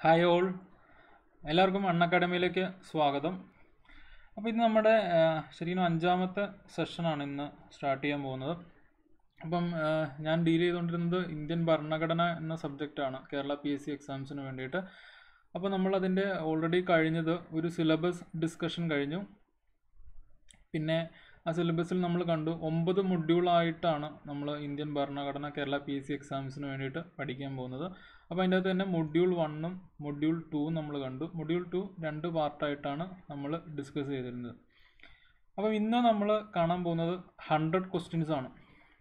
hi all എല്ലാവർക്കും അൺ അക്കാഡമിയിലേക്ക് സ്വാഗതം അപ്പോൾ ഇത് നമ്മുടെ ആ, ശരിക്കും അഞ്ചാമത്തെ സെഷനാണ് ഇന്ന് സ്റ്റാർട്ട് ചെയ്യാൻ പോകുന്നത് അപ്പം ആ, ഞാൻ ഡീൽ ചെയ്തുകൊണ്ടിരുന്നത് ഇന്ത്യൻ ഭരണഘടന എന്ന സബ്ജക്റ്റാണ് കേരള പി എസ് സി എക്സാംസിന് വേണ്ടിയിട്ട് അപ്പോൾ നമ്മളതിൻ്റെ ഓൾറെഡി കഴിഞ്ഞത് ഒരു സിലബസ് ഡിസ്കഷൻ കഴിഞ്ഞു പിന്നെ ആ സിലബസിൽ നമ്മൾ കണ്ടു ഒമ്പത് മൊഡ്യൂളായിട്ടാണ് നമ്മൾ ഇന്ത്യൻ ഭരണഘടന കേരള പി എസ് സി എക്സാംസിന് വേണ്ടിയിട്ട് പഠിക്കാൻ പോകുന്നത് അപ്പോൾ അതിൻ്റെ അകത്ത് തന്നെ മൊഡ്യൂൾ വണ്ണും മൊഡ്യൂൾ ടൂവും നമ്മൾ കണ്ടു മൊഡ്യൂൾ ടു രണ്ട് പാർട്ടായിട്ടാണ് നമ്മൾ ഡിസ്കസ് ചെയ്തിരുന്നത് അപ്പോൾ ഇന്ന് നമ്മൾ കാണാൻ പോകുന്നത് ഹൺഡ്രഡ് ക്വസ്റ്റ്യൻസ് ആണ്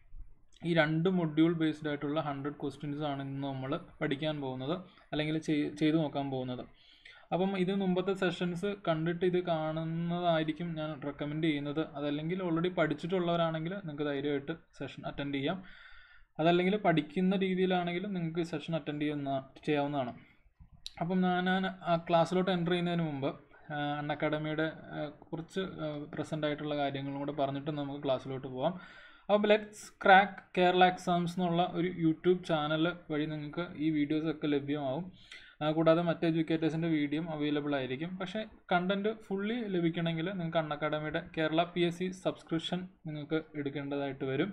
ഈ രണ്ട് മൊഡ്യൂൾ ബേസ്ഡ് ആയിട്ടുള്ള ഹൺഡ്രഡ് ക്വസ്റ്റ്യൻസ് ആണ് ഇന്ന് നമ്മൾ പഠിക്കാൻ പോകുന്നത് അല്ലെങ്കിൽ ചെയ്- ചെയ്തു നോക്കാൻ പോകുന്നത് അപ്പം ഇത് മുമ്പത്തെ സെഷൻസ് കണ്ടിട്ട് ഇത് കാണുന്നതായിരിക്കും ഞാൻ റെക്കമെൻഡ് ചെയ്യുന്നത് അതല്ലെങ്കിൽ ഓൾറെഡി പഠിച്ചിട്ടുള്ളവരാണെങ്കിൽ നിങ്ങൾക്ക് ധൈര്യമായിട്ട് സെഷൻ അറ്റൻഡ് ചെയ്യാം അതല്ലെങ്കിൽ പഠിക്കുന്ന രീതിയിലാണെങ്കിൽ നിങ്ങൾക്ക് സെഷൻ അറ്റൻഡ് ചെയ്യുന്ന ചെയ്യാവുന്നതാണ് അപ്പം ഞാൻ ഞാൻ ആ ക്ലാസ്സിലോട്ട് എൻ്റർ ചെയ്യുന്നതിന് മുമ്പ് അൺ അക്കാഡമിയുടെ കുറച്ച് പ്രസൻ്റ് ആയിട്ടുള്ള കാര്യങ്ങളും കൂടെ പറഞ്ഞിട്ട് നമുക്ക് ക്ലാസ്സിലോട്ട് പോവാം അപ്പോൾ ലെറ്റ്സ് ക്രാക്ക് കേരള എക്സാംസ് എന്നുള്ള ഒരു യൂട്യൂബ് ചാനൽ വഴി നിങ്ങൾക്ക് ഈ വീഡിയോസ് ഒക്കെ ലഭ്യമാവും ആ, കൂടാതെ മറ്റ് എഡ്യൂക്കേറ്റേഴ്സിൻ്റെ വീഡിയോ അവൈലബിൾ ആയിരിക്കും പക്ഷേ കണ്ടൻറ്റ് ഫുള്ളി ലഭിക്കണമെങ്കിൽ നിങ്ങൾക്ക് അൺ അക്കാഡമിയുടെ Kerala P S C subscription നിങ്ങൾക്ക് എടുക്കേണ്ടതായിട്ട് വരും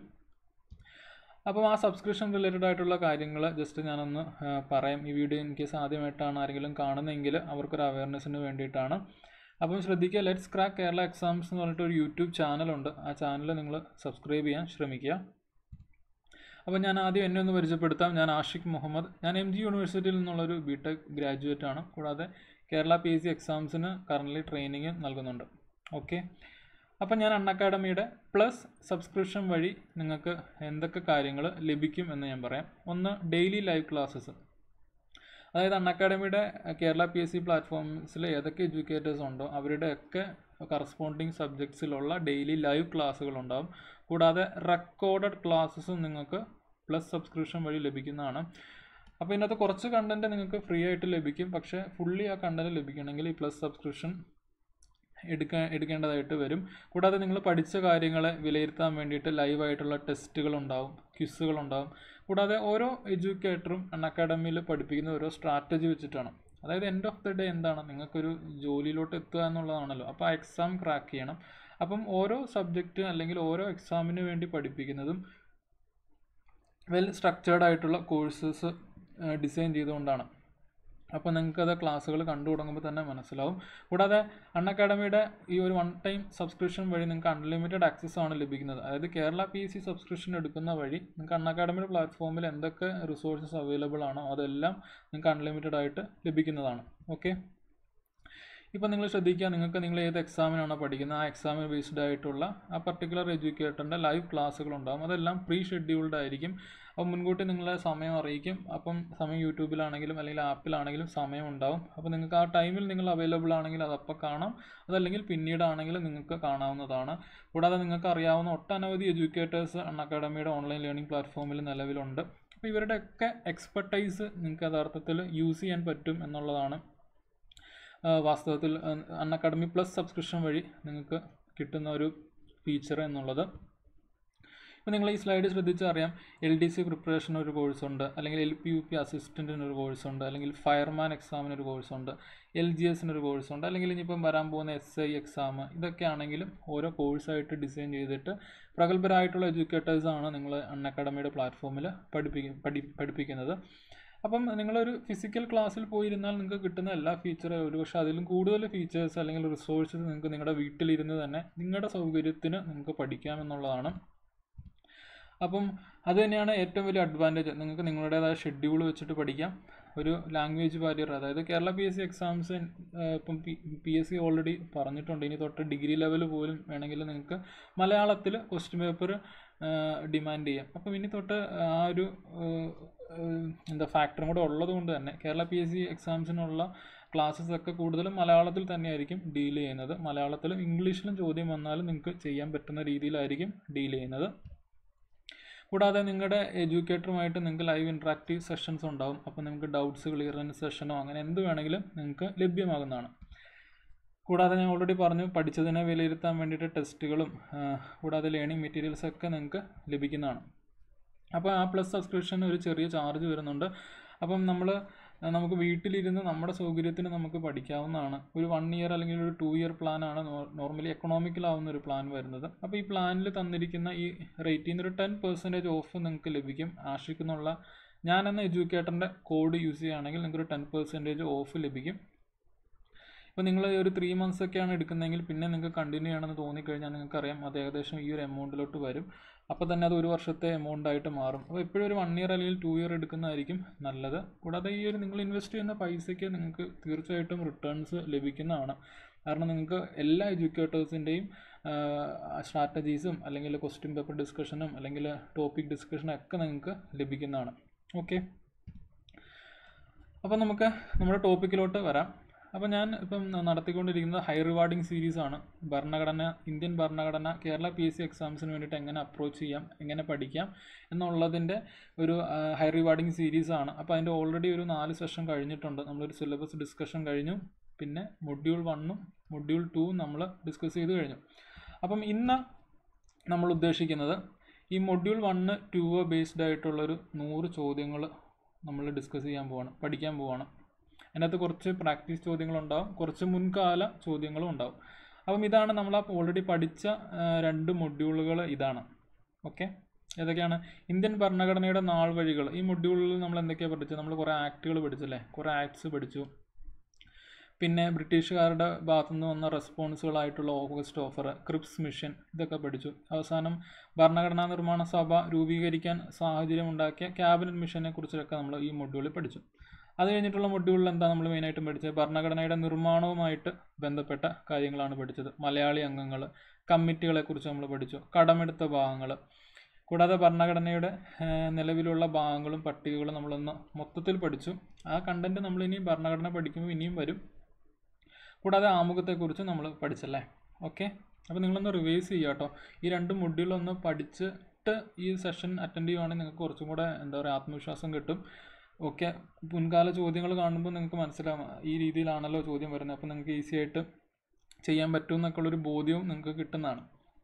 അപ്പം ആ സബ്സ്ക്രിപ്ഷൻ റിലേറ്റഡ് ആയിട്ടുള്ള കാര്യങ്ങൾ ജസ്റ്റ് ഞാനൊന്ന് ആ, പറയാം ഈ വീഡിയോ ഇൻ കേസ് ആദ്യമായിട്ടാണ് ആരെങ്കിലും കാണുന്നതെങ്കിൽ അവർക്കൊരു അവയർനെസ്സിന് വേണ്ടിയിട്ടാണ് അപ്പം ശ്രദ്ധിക്കുക ലെറ്റ്സ് ക്രാക്ക് കേരള എക്സാംസ് എന്ന് പറഞ്ഞിട്ട് ഒരു യൂട്യൂബ് ചാനലുണ്ട് ആ ചാനൽ നിങ്ങൾ സബ്സ്ക്രൈബ് ചെയ്യാൻ ശ്രമിക്കുക അപ്പോൾ ഞാൻ ആദ്യം എന്നെ ഒന്ന് പരിചയപ്പെടുത്താം ഞാൻ ആഷിഖ് മുഹമ്മദ് ഞാൻ എം ജി യൂണിവേഴ്സിറ്റിയിൽ നിന്നുള്ളൊരു ബി ടെക് ഗ്രാജുവേറ്റ് ആണ് കൂടാതെ കേരള പി എസ് സി എക്സാംസിന് കറൻ്റ് ട്രെയിനിങ് നൽകുന്നുണ്ട് ഓക്കെ അപ്പം ഞാൻ അൺ അക്കാഡമിയുടെ പ്ലസ് സബ്സ്ക്രിപ്ഷൻ വഴി നിങ്ങൾക്ക് എന്തൊക്കെ കാര്യങ്ങൾ ലഭിക്കും എന്ന് ഞാൻ പറയാം ഒന്ന് ഡെയിലി ലൈവ് ക്ലാസ്സസ് അതായത് അൺ അക്കാഡമിയുടെ കേരള പി എസ് സി പ്ലാറ്റ്ഫോംസിൽ ഏതൊക്കെ എഡ്യൂക്കേറ്റേഴ്സ് ഉണ്ടോ അവരുടെയൊക്കെ കറസ്പോണ്ടിങ് സബ്ജക്ട്സിലുള്ള ഡെയിലി ലൈവ് ക്ലാസ്സുകൾ ഉണ്ടാവും കൂടാതെ റെക്കോർഡഡ് ക്ലാസ്സസും നിങ്ങൾക്ക് പ്ലസ് സബ്സ്ക്രിപ്ഷൻ വഴി ലഭിക്കുന്നതാണ് അപ്പോൾ ഇതിനകത്ത് കുറച്ച് കണ്ടൻറ്റ് നിങ്ങൾക്ക് ഫ്രീ ആയിട്ട് ലഭിക്കും പക്ഷേ ഫുള്ളി ആ കണ്ടൻറ്റ് ലഭിക്കണമെങ്കിൽ ഈ പ്ലസ് സബ്സ്ക്രിപ്ഷൻ എടുക്കാൻ എടുക്കേണ്ടതായിട്ട് വരും കൂടാതെ നിങ്ങൾ പഠിച്ച കാര്യങ്ങളെ വിലയിരുത്താൻ വേണ്ടിയിട്ട് ലൈവായിട്ടുള്ള ടെസ്റ്റുകൾ ഉണ്ടാവും ക്വിസുകൾ ഉണ്ടാവും കൂടാതെ ഓരോ എഡ്യൂക്കേറ്ററും അൺ അക്കാഡമിയിൽ പഠിപ്പിക്കുന്ന ഓരോ സ്ട്രാറ്റജി വെച്ചിട്ടാണ് അതായത് എൻഡ് ഓഫ് ദി ഡേ എന്താണ് നിങ്ങൾക്കൊരു ജോലിയിലോട്ട് എത്തുക എന്നുള്ളതാണല്ലോ അപ്പോൾ ആ എക്സാം ക്രാക്ക് ചെയ്യണം അപ്പം ഓരോ സബ്ജക്റ്റ് അല്ലെങ്കിൽ ഓരോ എക്സാമിന് വേണ്ടി പഠിപ്പിക്കുന്നതും വെൽ സ്ട്രക്ചേർഡ് ആയിട്ടുള്ള കോഴ്സസ് ഡിസൈൻ ചെയ്തുകൊണ്ടാണ് അപ്പോൾ നിങ്ങൾക്കത് ക്ലാസ്സുകൾ കണ്ടു തുടങ്ങുമ്പോൾ തന്നെ മനസ്സിലാവും കൂടാതെ അൺ അക്കാഡമിയുടെ ഈ ഒരു വൺ ടൈം സബ്സ്ക്രിപ്ഷൻ വഴി നിങ്ങൾക്ക് അൺലിമിറ്റഡ് ആക്സസ് ആണ് ലഭിക്കുന്നത് അതായത് Kerala P S C subscription എടുക്കുന്ന വഴി നിങ്ങൾക്ക് അൺ അക്കാഡമിയുടെ പ്ലാറ്റ്ഫോമിൽ എന്തൊക്കെ റിസോഴ്സസ് അവൈലബിൾ ആണോ അതെല്ലാം നിങ്ങൾക്ക് അൺലിമിറ്റഡ് ആയിട്ട് ലഭിക്കുന്നതാണ് ഓക്കെ ഇപ്പം നിങ്ങൾ ശ്രദ്ധിക്കുക നിങ്ങൾക്ക് നിങ്ങൾ ഏത് എക്സാമിനാണോ പഠിക്കുന്നത് ആ എക്സാമിന് ബേസ്ഡ് ആയിട്ടുള്ള ആ പർട്ടിക്കുലർ എഡ്യൂക്കേറ്ററിൻ്റെ ലൈവ് ക്ലാസ്സുകൾ ഉണ്ടാകും അതെല്ലാം പ്രീ ഷെഡ്യൂൾഡ് ആയിരിക്കും അപ്പം മുൻകൂട്ടി നിങ്ങളെ സമയം അറിയിക്കും അപ്പം സമയം യൂട്യൂബിലാണെങ്കിലും അല്ലെങ്കിൽ ആപ്പിലാണെങ്കിലും സമയം ഉണ്ടാവും അപ്പോൾ നിങ്ങൾക്ക് ആ ടൈമിൽ നിങ്ങൾ അവൈലബിൾ ആണെങ്കിൽ അതപ്പോൾ കാണാം അതല്ലെങ്കിൽ പിന്നീടാണെങ്കിലും നിങ്ങൾക്ക് കാണാവുന്നതാണ് കൂടാതെ നിങ്ങൾക്ക് അറിയാവുന്ന ഒട്ടനവധി എഡ്യൂക്കേറ്റേഴ്സ് അൺ അക്കാഡമിയുടെ ഓൺലൈൻ ലേണിംഗ് പ്ലാറ്റ്ഫോമിൽ നിലവിലുണ്ട് അപ്പോൾ ഇവരുടെയൊക്കെ എക്സ്പെർട്ടൈസ് നിങ്ങൾക്ക് യഥാർത്ഥത്തിൽ യൂസ് ചെയ്യാൻ പറ്റും എന്നുള്ളതാണ് ആ, വാസ്തവത്തിൽ അൺ അക്കാഡമി പ്ലസ് സബ്സ്ക്രിപ്ഷൻ വഴി നിങ്ങൾക്ക് കിട്ടുന്ന ഒരു ഫീച്ചർ എന്നുള്ളത് ഇപ്പോൾ നിങ്ങൾ ഈ സ്ലൈഡ് ശ്രദ്ധിച്ചാൽ അറിയാം എൽ ഡി സി പ്രിപ്പറേഷൻ ഒരു കോഴ്സുണ്ട് അല്ലെങ്കിൽ എൽ പി യു പി അസിസ്റ്റൻറ്റിന് ഒരു കോഴ്സുണ്ട് അല്ലെങ്കിൽ ഫയർമാൻ എക്സാമിന് ഒരു കോഴ്സുണ്ട് എൽ ജി എസിന് ഒരു കോഴ്സുണ്ട് അല്ലെങ്കിൽ ഇനിയിപ്പം വരാൻ പോകുന്ന എസ് ഐ എക്സാം ഇതൊക്കെ ആണെങ്കിലും ഓരോ കോഴ്സായിട്ട് ഡിസൈൻ ചെയ്തിട്ട് പ്രഗത്ഭരായിട്ടുള്ള എഡ്യൂക്കേറ്റേഴ്സാണ് നിങ്ങൾ അൺ അക്കാഡമിയുടെ പ്ലാറ്റ്ഫോമിൽ പഠിപ്പിക്കും പഠി പഠിപ്പിക്കുന്നത് അപ്പം നിങ്ങളൊരു ഫിസിക്കൽ ക്ലാസ്സിൽ പോയിരുന്നാൽ നിങ്ങൾക്ക് കിട്ടുന്ന എല്ലാ ഫീച്ചറും ഒരുപക്ഷെ അതിലും കൂടുതൽ ഫീച്ചേഴ്സ് അല്ലെങ്കിൽ റിസോഴ്സസ് നിങ്ങൾക്ക് നിങ്ങളുടെ വീട്ടിലിരുന്ന് തന്നെ നിങ്ങളുടെ സൗകര്യത്തിന് നിങ്ങൾക്ക് പഠിക്കാമെന്നുള്ളതാണ് അപ്പം അത് തന്നെയാണ് ഏറ്റവും വലിയ അഡ്വാൻറ്റേജ് നിങ്ങൾക്ക് നിങ്ങളുടേതായ ഷെഡ്യൂൾ വെച്ചിട്ട് പഠിക്കാം ഒരു ലാംഗ്വേജ് ബാരിയർ അതായത് Kerala P S C exams ഇപ്പം P P S C already പറഞ്ഞിട്ടുണ്ട് ഇനി തൊട്ട് ഡിഗ്രി ലെവൽ പോലും വേണമെങ്കിൽ നിങ്ങൾക്ക് മലയാളത്തിൽ ക്വസ്റ്റ്യൻ പേപ്പർ ഡിമാൻഡ് ചെയ്യാം അപ്പം ഇനി തൊട്ട് ആ ഒരു ഏഹ്, ഏഹ്, എന്താ ഫാക്ടറും കൂടെ ഉള്ളത് കൊണ്ട് തന്നെ കേരള പി എസ് സി എക്സാംസിനുള്ള ക്ലാസ്സസ് ഒക്കെ കൂടുതലും മലയാളത്തിൽ തന്നെയായിരിക്കും ഡീൽ ചെയ്യുന്നത് മലയാളത്തിലും ഇംഗ്ലീഷിലും ചോദ്യം വന്നാലും നിങ്ങൾക്ക് ചെയ്യാൻ പറ്റുന്ന രീതിയിലായിരിക്കും ഡീൽ ചെയ്യുന്നത് കൂടാതെ നിങ്ങളുടെ എഡ്യൂക്കേറ്ററുമായിട്ട് നിങ്ങൾക്ക് ലൈവ് ഇൻട്രാക്റ്റീവ് സെഷൻസ് ഉണ്ടാവും അപ്പോൾ നിങ്ങൾക്ക് ഡൗട്ട്സ് ക്ലിയറൻസ് സെഷനോ അങ്ങനെ എന്ത് വേണമെങ്കിലും നിങ്ങൾക്ക് ലഭ്യമാകുന്നതാണ് കൂടാതെ ഞാൻ ഓൾറെഡി പറഞ്ഞു പഠിച്ചതിനെ വിലയിരുത്താൻ വേണ്ടിയിട്ട് ടെസ്റ്റുകളും ആ, കൂടാതെ ലേണിംഗ് മെറ്റീരിയൽസ് ഒക്കെ നിങ്ങൾക്ക് ലഭിക്കുന്നതാണ് അപ്പോൾ ആ പ്ലസ് സബ്സ്ക്രിപ്ഷൻ ഒരു ചെറിയ ചാർജ് വരുന്നുണ്ട് അപ്പം നമ്മൾ ആ, നമുക്ക് വീട്ടിലിരുന്ന് നമ്മുടെ സൗകര്യത്തിന് നമുക്ക് പഠിക്കാവുന്നതാണ് ഒരു വൺ ഇയർ അല്ലെങ്കിൽ ഒരു ടു ഇയർ പ്ലാനാണ് നോർമലി എക്കണോമിക്കലാവുന്ന ഒരു പ്ലാൻ വരുന്നത് അപ്പോൾ ഈ പ്ലാനിൽ തന്നിരിക്കുന്ന ഈ റേറ്റിൽ നിന്ന് ഒരു ടെൻ പെർസെൻറ്റേജ് ഓഫ് നിങ്ങൾക്ക് ലഭിക്കും ആഷിക്കുന്നുള്ള ഞാൻ എന്ന എഡ്യൂക്കേറ്ററിൻ്റെ കോഡ് യൂസ് ചെയ്യുകയാണെങ്കിൽ നിങ്ങൾക്ക് ഒരു ടെൻ പെർസെൻറ്റേജ് ഓഫ് ലഭിക്കും ഇപ്പോൾ നിങ്ങൾ ഒരു ത്രീ മന്ത്സ് ഒക്കെയാണ് എടുക്കുന്നതെങ്കിൽ പിന്നെ നിങ്ങൾക്ക് കണ്ടിന്യൂ ചെയ്യണമെന്ന് തോന്നിക്കഴിഞ്ഞാൽ നിങ്ങൾക്കറിയാം അത് ഏകദേശം ഈ ഒരു എമൗണ്ടിലോട്ട് വരും അപ്പോൾ തന്നെ അത് ഒരു വർഷത്തെ എമൗണ്ട് ആയിട്ട് മാറും അപ്പോൾ എപ്പോഴും ഒരു വൺ ഇയർ അല്ലെങ്കിൽ ടു ഇയർ എടുക്കുന്നതായിരിക്കും നല്ലത് കൂടാതെ ഈ ഒരു നിങ്ങൾ ഇൻവെസ്റ്റ് ചെയ്യുന്ന പൈസയ്ക്ക് നിങ്ങൾക്ക് തീർച്ചയായിട്ടും റിട്ടേൺസ് ലഭിക്കുന്നതാണ് കാരണം നിങ്ങൾക്ക് എല്ലാ എഡ്യൂക്കേറ്റേഴ്സിൻ്റെയും സ്ട്രാറ്റജീസും അല്ലെങ്കിൽ ക്വസ്റ്റ്യൻ പേപ്പർ ഡിസ്കഷനും അല്ലെങ്കിൽ ടോപ്പിക് ഡിസ്കഷനും ഒക്കെ നിങ്ങൾക്ക് ലഭിക്കുന്നതാണ് ഓക്കെ അപ്പോൾ നമുക്ക് നമ്മുടെ ടോപ്പിക്കിലോട്ട് വരാം അപ്പോൾ ഞാൻ ഇപ്പം ന- നടത്തിക്കൊണ്ടിരിക്കുന്നത് ഹൈ റിവാർഡിംഗ് സീരീസ് ആണ് ഭരണഘടന ഇന്ത്യൻ ഭരണഘടന കേരള പി എസ് സി എക്സാംസിന് വേണ്ടിയിട്ട് എങ്ങനെ അപ്രോച്ച് ചെയ്യാം എങ്ങനെ പഠിക്കാം എന്നുള്ളതിൻ്റെ ഒരു ഹൈ റിവാർഡിംഗ് സീരീസ് ആണ് അപ്പോൾ അതിൻ്റെ ഓൾറെഡി ഒരു നാല് സെഷൻ കഴിഞ്ഞിട്ടുണ്ട് നമ്മളൊരു സിലബസ് ഡിസ്കഷൻ കഴിഞ്ഞു പിന്നെ മൊഡ്യൂൾ വണ്ണും മൊഡ്യൂൾ ടൂവും നമ്മൾ ഡിസ്കസ് ചെയ്ത് കഴിഞ്ഞു അപ്പം ഇന്ന് നമ്മൾ ഉദ്ദേശിക്കുന്നത് ഈ മൊഡ്യൂൾ വണ്ണ് ടു ബേസ്ഡ് ആയിട്ടുള്ളൊരു നൂറ് ചോദ്യങ്ങൾ നമ്മൾ ഡിസ്കസ് ചെയ്യാൻ പോവാണ് പഠിക്കാൻ പോവാണ് അതിനകത്ത് കുറച്ച് പ്രാക്ടീസ് ചോദ്യങ്ങളുണ്ടാവും കുറച്ച് മുൻകാല ചോദ്യങ്ങളും ഉണ്ടാവും അപ്പം ഇതാണ് നമ്മൾ ഓൾറെഡി പഠിച്ച ആ, രണ്ട് മൊഡ്യൂളുകൾ ഇതാണ് ഓക്കെ ഏതൊക്കെയാണ് ഇന്ത്യൻ ഭരണഘടനയുടെ നാൾ വഴികൾ ഈ മൊഡ്യൂളിൽ നമ്മൾ എന്തൊക്കെയാണ് പഠിച്ചത് നമ്മൾ കുറേ ആക്റ്റുകൾ പഠിച്ചല്ലേ കുറേ ആക്ട്സ് പഠിച്ചു പിന്നെ ബ്രിട്ടീഷുകാരുടെ ഭാഗത്തു നിന്ന് വന്ന റെസ്പോൺസുകളായിട്ടുള്ള ഓഗസ്റ്റ് ഓഫർ ക്രിപ്സ് മിഷൻ ഇതൊക്കെ പഠിച്ചു അവസാനം ഭരണഘടനാ നിർമ്മാണ സഭ രൂപീകരിക്കാൻ സാഹചര്യമുണ്ടാക്കിയ ക്യാബിനറ്റ് മിഷനെ കുറിച്ചൊക്കെ നമ്മൾ ഈ മൊഡ്യൂളിൽ പഠിച്ചു അത് കഴിഞ്ഞിട്ടുള്ള മൊഡ്യൂളിൽ എന്താ നമ്മൾ മെയിനായിട്ടും പഠിച്ചത് ഭരണഘടനയുടെ നിർമ്മാണവുമായിട്ട് ബന്ധപ്പെട്ട കാര്യങ്ങളാണ് പഠിച്ചത് മലയാളി അംഗങ്ങൾ കമ്മിറ്റികളെക്കുറിച്ച് നമ്മൾ പഠിച്ചു കടമെടുത്ത ഭാഗങ്ങൾ കൂടാതെ ഭരണഘടനയുടെ ഏഹ്, നിലവിലുള്ള ഭാഗങ്ങളും പട്ടികകളും നമ്മളൊന്ന് മൊത്തത്തിൽ പഠിച്ചു ആ കണ്ടന്റ് നമ്മൾ ഇനി ഭരണഘടന പഠിക്കുമ്പോൾ ഇനിയും വരും കൂടാതെ ആമുഖത്തെക്കുറിച്ച് നമ്മൾ പഠിച്ചല്ലേ ഓക്കെ അപ്പോൾ നിങ്ങളൊന്ന് റിവൈസ് ചെയ്യുക കേട്ടോ ഈ രണ്ട് മൊഡ്യൂളൊന്ന് പഠിച്ചിട്ട് ഈ സെഷൻ അറ്റൻഡ് ചെയ്യുവാണെങ്കിൽ നിങ്ങൾക്ക് കുറച്ചും കൂടെ എന്താ പറയുക ആത്മവിശ്വാസം കിട്ടും ഓക്കെ മുൻകാല ചോദ്യങ്ങൾ കാണുമ്പോൾ നിങ്ങൾക്ക് മനസ്സിലാവും ഈ രീതിയിലാണല്ലോ ചോദ്യം വരുന്നത് അപ്പോൾ നിങ്ങൾക്ക് ഈസി ആയിട്ട് ചെയ്യാൻ പറ്റും എന്നൊക്കെ ഉള്ളൊരു ബോധ്യവും നിങ്ങൾക്ക് കിട്ടുന്നതാണ്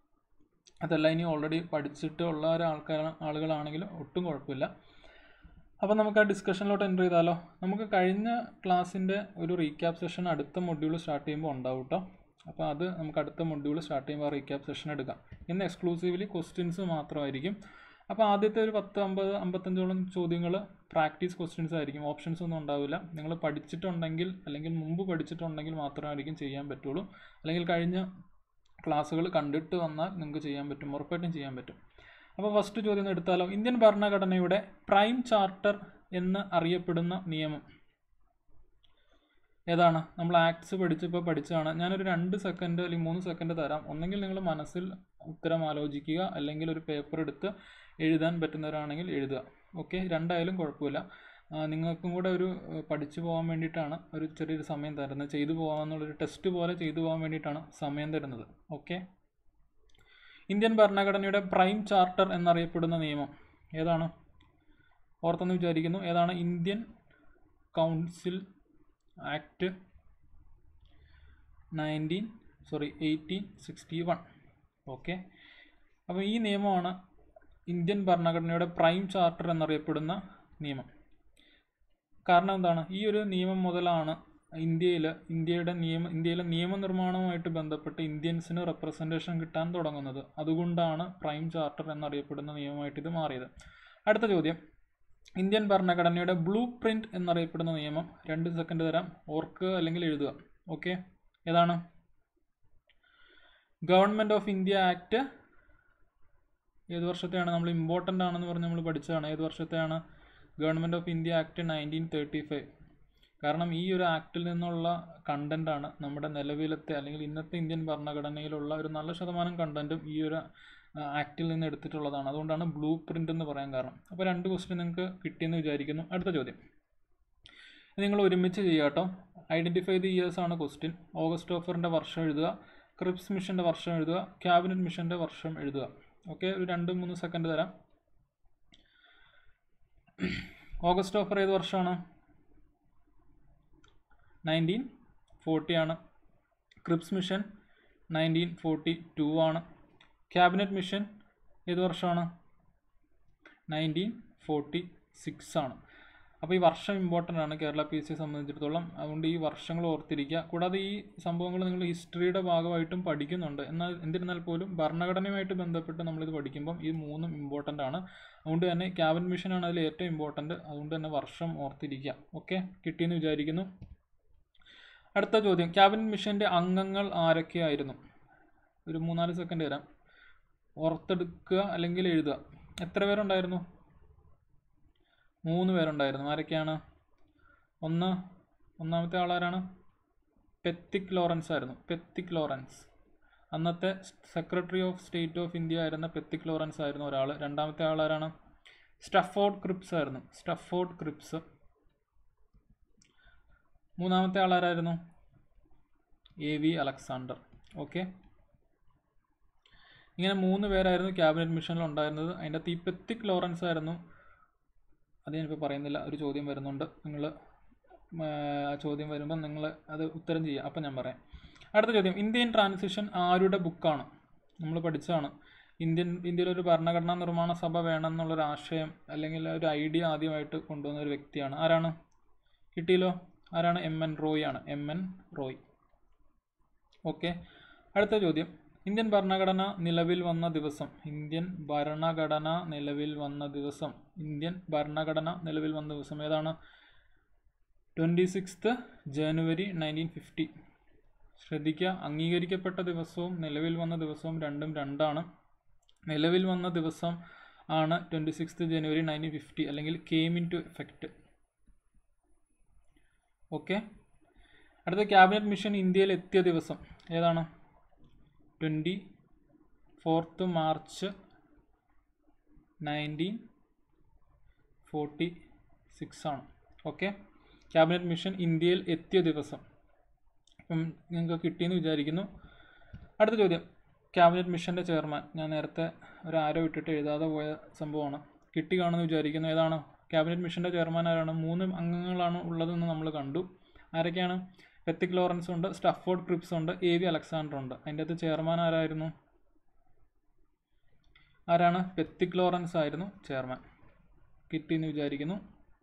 അതല്ല ഇനി ഓൾറെഡി പഠിച്ചിട്ട് ഉള്ള ഒരു ആൾക്കാർ ആളുകളാണെങ്കിൽ ഒട്ടും കുഴപ്പമില്ല അപ്പോൾ നമുക്ക് ആ ഡിസ്കഷനിലോട്ട് എൻ്റർ ചെയ്താലോ നമുക്ക് കഴിഞ്ഞ ക്ലാസ്സിൻ്റെ ഒരു റീക്യാപ്പ് സെഷൻ അടുത്ത മൊഡ്യൂൾ സ്റ്റാർട്ട് ചെയ്യുമ്പോൾ ഉണ്ടാവും കേട്ടോ അപ്പോൾ അത് നമുക്ക് അടുത്ത മൊഡ്യൂൾ സ്റ്റാർട്ട് ചെയ്യുമ്പോൾ ആ റീക്യാപ്പ് സെഷൻ എടുക്കാം ഇന്ന് എക്സ്ക്ലൂസീവ്ലി ക്വസ്റ്റ്യൻസ് മാത്രമായിരിക്കും അപ്പോൾ ആദ്യത്തെ ഒരു പത്ത് അമ്പത് അമ്പത്തഞ്ചോളം ചോദ്യങ്ങൾ പ്രാക്ടീസ് ക്വസ്റ്റ്യൻസ് ആയിരിക്കും ഓപ്ഷൻസ് ഒന്നും ഉണ്ടാവില്ല നിങ്ങൾ പഠിച്ചിട്ടുണ്ടെങ്കിൽ അല്ലെങ്കിൽ മുമ്പ് പഠിച്ചിട്ടുണ്ടെങ്കിൽ മാത്രമായിരിക്കും ചെയ്യാൻ പറ്റുള്ളൂ അല്ലെങ്കിൽ കഴിഞ്ഞ ക്ലാസ്സുകൾ കണ്ടിട്ട് വന്നാൽ നിങ്ങൾക്ക് ചെയ്യാൻ പറ്റും ഉറപ്പായിട്ടും ചെയ്യാൻ പറ്റും അപ്പോൾ ഫസ്റ്റ് ചോദ്യം ഒന്ന് എടുത്താലോ ഇന്ത്യൻ ഭരണഘടനയുടെ പ്രൈം ചാർട്ടർ എന്ന് അറിയപ്പെടുന്ന നിയമം ഏതാണ് നമ്മൾ ആക്ട്സ് പഠിച്ചപ്പോൾ പഠിച്ചതാണ് ഞാനൊരു രണ്ട് സെക്കൻഡ് അല്ലെങ്കിൽ മൂന്ന് സെക്കൻഡ് തരാം ഒന്നെങ്കിൽ നിങ്ങൾ മനസ്സിൽ ഉത്തരം ആലോചിക്കുക അല്ലെങ്കിൽ ഒരു പേപ്പർ എടുത്ത് എഴുതാൻ പറ്റുന്നവരാണെങ്കിൽ എഴുതുക ഓക്കെ രണ്ടായാലും കുഴപ്പമില്ല ആ, നിങ്ങൾക്കും കൂടെ ഒരു ഏഹ്, പഠിച്ചു പോകാൻ വേണ്ടിയിട്ടാണ് ഒരു ചെറിയൊരു സമയം തരുന്നത് ചെയ്തു പോകാമെന്നുള്ളൊരു ടെസ്റ്റ് പോലെ ചെയ്തു പോകാൻ വേണ്ടിയിട്ടാണ് സമയം തരുന്നത് ഓക്കെ ഇന്ത്യൻ ഭരണഘടനയുടെ പ്രൈം ചാർട്ടർ എന്നറിയപ്പെടുന്ന നിയമം ഏതാണ് ഓർത്തെന്ന് വിചാരിക്കുന്നു ഏതാണ് Indian council act nineteen sorry eighteen sixty one okay അപ്പോൾ ഈ നിയമമാണ് ഇന്ത്യൻ ഭരണഘടനയുടെ പ്രൈം ചാർട്ടർ എന്നറിയപ്പെടുന്ന നിയമം കാരണം എന്താണ് ഈ ഒരു നിയമം മുതലാണ് ഇന്ത്യയിൽ ഇന്ത്യയുടെ നിയമ ഇന്ത്യയിലെ നിയമനിർമ്മാണവുമായിട്ട് ബന്ധപ്പെട്ട് ഇന്ത്യൻസിന് റെപ്രസെൻറ്റേഷൻ കിട്ടാൻ തുടങ്ങുന്നത് അതുകൊണ്ടാണ് പ്രൈം ചാർട്ടർ എന്നറിയപ്പെടുന്ന നിയമമായിട്ട് ഇത് മാറിയത് അടുത്ത ചോദ്യം ഇന്ത്യൻ ഭരണഘടനയുടെ ബ്ലൂ പ്രിന്റ് എന്നറിയപ്പെടുന്ന നിയമം രണ്ട് സെക്കൻഡ് തരാം ഓർക്കുക അല്ലെങ്കിൽ എഴുതുക ഓക്കെ ഏതാണ് ഗവൺമെൻറ് ഓഫ് ഇന്ത്യ ആക്ട് ഏത് വർഷത്തെയാണ് നമ്മൾ ഇമ്പോർട്ടൻ്റ് ആണെന്ന് പറഞ്ഞ് നമ്മൾ പഠിച്ചതാണ് ഏത് വർഷത്തെയാണ് government of India act nineteen thirty five കാരണം ഈ ഒരു ആക്ടിൽ നിന്നുള്ള കണ്ടൻ്റാണ് നമ്മുടെ നിലവിലത്തെ അല്ലെങ്കിൽ ഇന്നത്തെ ഇന്ത്യൻ ഭരണഘടനയിലുള്ള ഒരു നല്ല ശതമാനം കണ്ടൻറ്റും ഈ ഒരു ആക്ടിൽ നിന്ന് എടുത്തിട്ടുള്ളതാണ് അതുകൊണ്ടാണ് ബ്ലൂ പ്രിൻ്റ് എന്ന് പറയാൻ കാരണം അപ്പോൾ രണ്ട് ക്വസ്റ്റ്യൻ നിങ്ങൾക്ക് കിട്ടിയെന്ന് വിചാരിക്കുന്നു അടുത്ത ചോദ്യം ഇത് നിങ്ങൾ ഒരുമിച്ച് ചെയ്യുക കേട്ടോ ഐഡൻറ്റിഫൈ ദി ഇയേഴ്സ് ആണ് ക്വസ്റ്റ്യൻ ഓഗസ്റ്റ് ഓഫറിൻ്റെ വർഷം എഴുതുക ക്രിപ്സ് മിഷൻ്റെ വർഷം എഴുതുക ക്യാബിനറ്റ് മിഷൻ്റെ വർഷം എഴുതുക ഓക്കെ ഒരു രണ്ട് മൂന്ന് സെക്കൻഡ് തരാം ഓഗസ്റ്റ് ഓഫർ ഏത് വർഷമാണ് നയൻറ്റീൻ ഫോർട്ടി ആണ് Cripps mission nineteen forty two ആണ് ക്യാബിനറ്റ് മിഷൻ ഏത് വർഷമാണ് നയൻറ്റീൻ ഫോർട്ടി സിക്സ് ആണ് അപ്പോൾ ഈ വർഷം ഇമ്പോർട്ടൻ്റ് ആണ് കേരള പി എസ് സിയെ സംബന്ധിച്ചിടത്തോളം അതുകൊണ്ട് ഈ വർഷങ്ങൾ ഓർത്തിരിക്കുക കൂടാതെ ഈ സംഭവങ്ങൾ നിങ്ങൾ ഹിസ്റ്ററിയുടെ ഭാഗമായിട്ടും പഠിക്കുന്നുണ്ട് എന്നാൽ എന്നിരുന്നാൽ പോലും ഭരണഘടനയുമായിട്ട് ബന്ധപ്പെട്ട് നമ്മളിത് പഠിക്കുമ്പം ഈ മൂന്നും ഇമ്പോർട്ടൻ്റ് ആണ് അതുകൊണ്ട് തന്നെ ക്യാബിൻ മിഷനാണ് അതിൽ ഏറ്റവും ഇമ്പോർട്ടൻ്റ് അതുകൊണ്ട് തന്നെ വർഷം ഓർത്തിരിക്കുക ഓക്കെ കിട്ടിയെന്ന് വിചാരിക്കുന്നു അടുത്ത ചോദ്യം ക്യാബിനറ്റ് മിഷൻ്റെ അംഗങ്ങൾ ആരൊക്കെയായിരുന്നു ഒരു മൂന്നാല് സെക്കൻഡ് തരാം ഓർത്തെടുക്കുക അല്ലെങ്കിൽ എഴുതുക എത്ര പേരുണ്ടായിരുന്നു മൂന്ന് പേരുണ്ടായിരുന്നു ആരൊക്കെയാണ് ഒന്ന് ഒന്നാമത്തെ ആളാരാണ് പെത്തിക് ലോറൻസ് ആയിരുന്നു പെത്തിക് ലോറൻസ് അന്നത്തെ secretary of state of India ആയിരുന്ന പെത്തിക് ലോറൻസ് ആയിരുന്നു ഒരാൾ രണ്ടാമത്തെ ആളാരാണ് സ്റ്റഫോർഡ് ക്രിപ്സ് ആയിരുന്നു സ്റ്റഫോർഡ് ക്രിപ്സ് മൂന്നാമത്തെ ആളാരായിരുന്നു എ വി അലക്സാണ്ടർ ഓക്കെ ഇങ്ങനെ മൂന്ന് പേരായിരുന്നു ക്യാബിനറ്റ് മിഷനിൽ ഉണ്ടായിരുന്നത് അതിൻ്റെ അകത്ത് ഈ പെത്തിക് ലോറൻസ് ആയിരുന്നു അത് ഞാനിപ്പോൾ പറയുന്നില്ല ഒരു ചോദ്യം വരുന്നുണ്ട് നിങ്ങൾ ആ ചോദ്യം വരുമ്പോൾ നിങ്ങൾ അത് ഉത്തരം ചെയ്യുക അപ്പം ഞാൻ പറയാം അടുത്ത ചോദ്യം ഇന്ത്യൻ ട്രാൻസിഷൻ ആരുടെ ബുക്കാണ് നമ്മൾ പഠിച്ചതാണ് ഇന്ത്യൻ ഇന്ത്യയിലൊരു ഭരണഘടനാ നിർമ്മാണ സഭ വേണമെന്നുള്ളൊരു ആശയം അല്ലെങ്കിൽ ഒരു ഐഡിയ ആദ്യമായിട്ട് കൊണ്ടുവന്ന ഒരു വ്യക്തിയാണ് ആരാണ് കിട്ടിയല്ലോ ആരാണ് എം എൻ റോയ് ആണ് എം എൻ റോയ് ഓക്കെ അടുത്ത ചോദ്യം ഇന്ത്യൻ ഭരണഘടന നിലവിൽ വന്ന ദിവസം ഇന്ത്യൻ ഭരണഘടന നിലവിൽ വന്ന ദിവസം ഇന്ത്യൻ ഭരണഘടന നിലവിൽ വന്ന ദിവസം ഏതാണ് twenty sixth January nineteen fifty ശ്രദ്ധിക്കുക അംഗീകരിക്കപ്പെട്ട ദിവസവും നിലവിൽ വന്ന ദിവസവും രണ്ടും രണ്ടാണ് നിലവിൽ വന്ന ദിവസം ആണ് twenty sixth January nineteen fifty അല്ലെങ്കിൽ came into effect okay അടുത്ത ക്യാബിനറ്റ് മിഷൻ ഇന്ത്യയിൽ എത്തിയ ദിവസം ഏതാണ് twenty fourth March nineteen forty six ആണ് ഓക്കെ ക്യാബിനറ്റ് മിഷൻ ഇന്ത്യയിൽ എത്തിയ ദിവസം അപ്പം നിങ്ങൾക്ക് കിട്ടിയെന്ന് വിചാരിക്കുന്നു അടുത്ത ചോദ്യം ക്യാബിനറ്റ് മിഷൻ്റെ ചെയർമാൻ ഞാൻ നേരത്തെ ഒരു ആരോ ഇട്ടിട്ട് എഴുതാതെ പോയ സംഭവമാണ് കിട്ടി കാണുമെന്ന് വിചാരിക്കുന്നു ഏതാണ് ക്യാബിനറ്റ് മിഷൻ്റെ ചെയർമാൻ ആരാണ് മൂന്ന് അംഗങ്ങളാണ് ഉള്ളതെന്ന് നമ്മൾ കണ്ടു ആരൊക്കെയാണ് പെത്തിക് ലോറൻസ് ഉണ്ട് സ്റ്റഫോർഡ് ക്രിപ്സ് ഉണ്ട് എ വി അലക്സാണ്ടർ ഉണ്ട് അതിൻ്റെ അകത്ത് ചെയർമാൻ ആരായിരുന്നു ആരാണ് പെത്തിക് ലോറൻസ് ആയിരുന്നു ചെയർമാൻ കിട്ടിയെന്ന് വിചാരിക്കുന്നു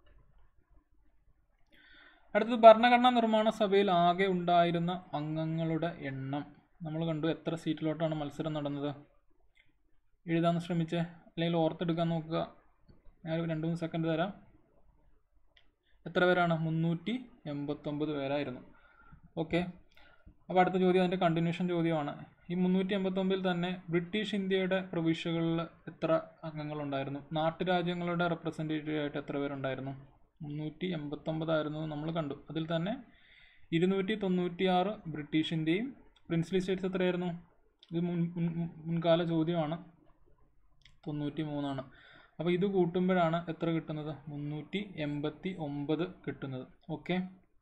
അടുത്തത് ഭരണഘടനാ നിർമ്മാണ സഭയിൽ ആകെ ഉണ്ടായിരുന്ന അംഗങ്ങളുടെ എണ്ണം നമ്മൾ കണ്ടു എത്ര സീറ്റിലോട്ടാണ് മത്സരം നടന്നത് എഴുതാൻ ശ്രമിച്ചേ അല്ലെങ്കിൽ ഓർത്തെടുക്കാൻ നോക്കുക ഞാൻ ഒരു രണ്ട് മൂന്ന് സെക്കൻഡ് തരാം എത്ര പേരാണ് മുന്നൂറ്റി എൺപത്തൊമ്പത് പേരായിരുന്നു ഓക്കെ അപ്പോൾ അടുത്ത ചോദ്യം അതിൻ്റെ കണ്ടിന്യൂഷൻ ചോദ്യമാണ് ഈ മുന്നൂറ്റി എൺപത്തൊമ്പതിൽ തന്നെ ബ്രിട്ടീഷ് ഇന്ത്യയുടെ പ്രവിശ്യകളിൽ എത്ര അംഗങ്ങളുണ്ടായിരുന്നു നാട്ടുരാജ്യങ്ങളുടെ റെപ്രസെൻറ്റേറ്റീവ് ആയിട്ട് എത്ര പേരുണ്ടായിരുന്നു മുന്നൂറ്റി എൺപത്തൊമ്പതായിരുന്നു നമ്മൾ കണ്ടു അതിൽ തന്നെ ഇരുന്നൂറ്റി തൊണ്ണൂറ്റി ആറ് ബ്രിട്ടീഷ് ഇന്ത്യയും പ്രിൻസ്ലി സ്റ്റേറ്റ്സ് എത്രയായിരുന്നു ഇത് മുൻ മുൻ- മുൻകാല ചോദ്യമാണ് തൊണ്ണൂറ്റി മൂന്നാണ് അപ്പോൾ ഇത് കൂട്ടുമ്പോഴാണ് എത്ര കിട്ടുന്നത് മുന്നൂറ്റി എൺപത്തി ഒമ്പത് കിട്ടുന്നത് ഓക്കെ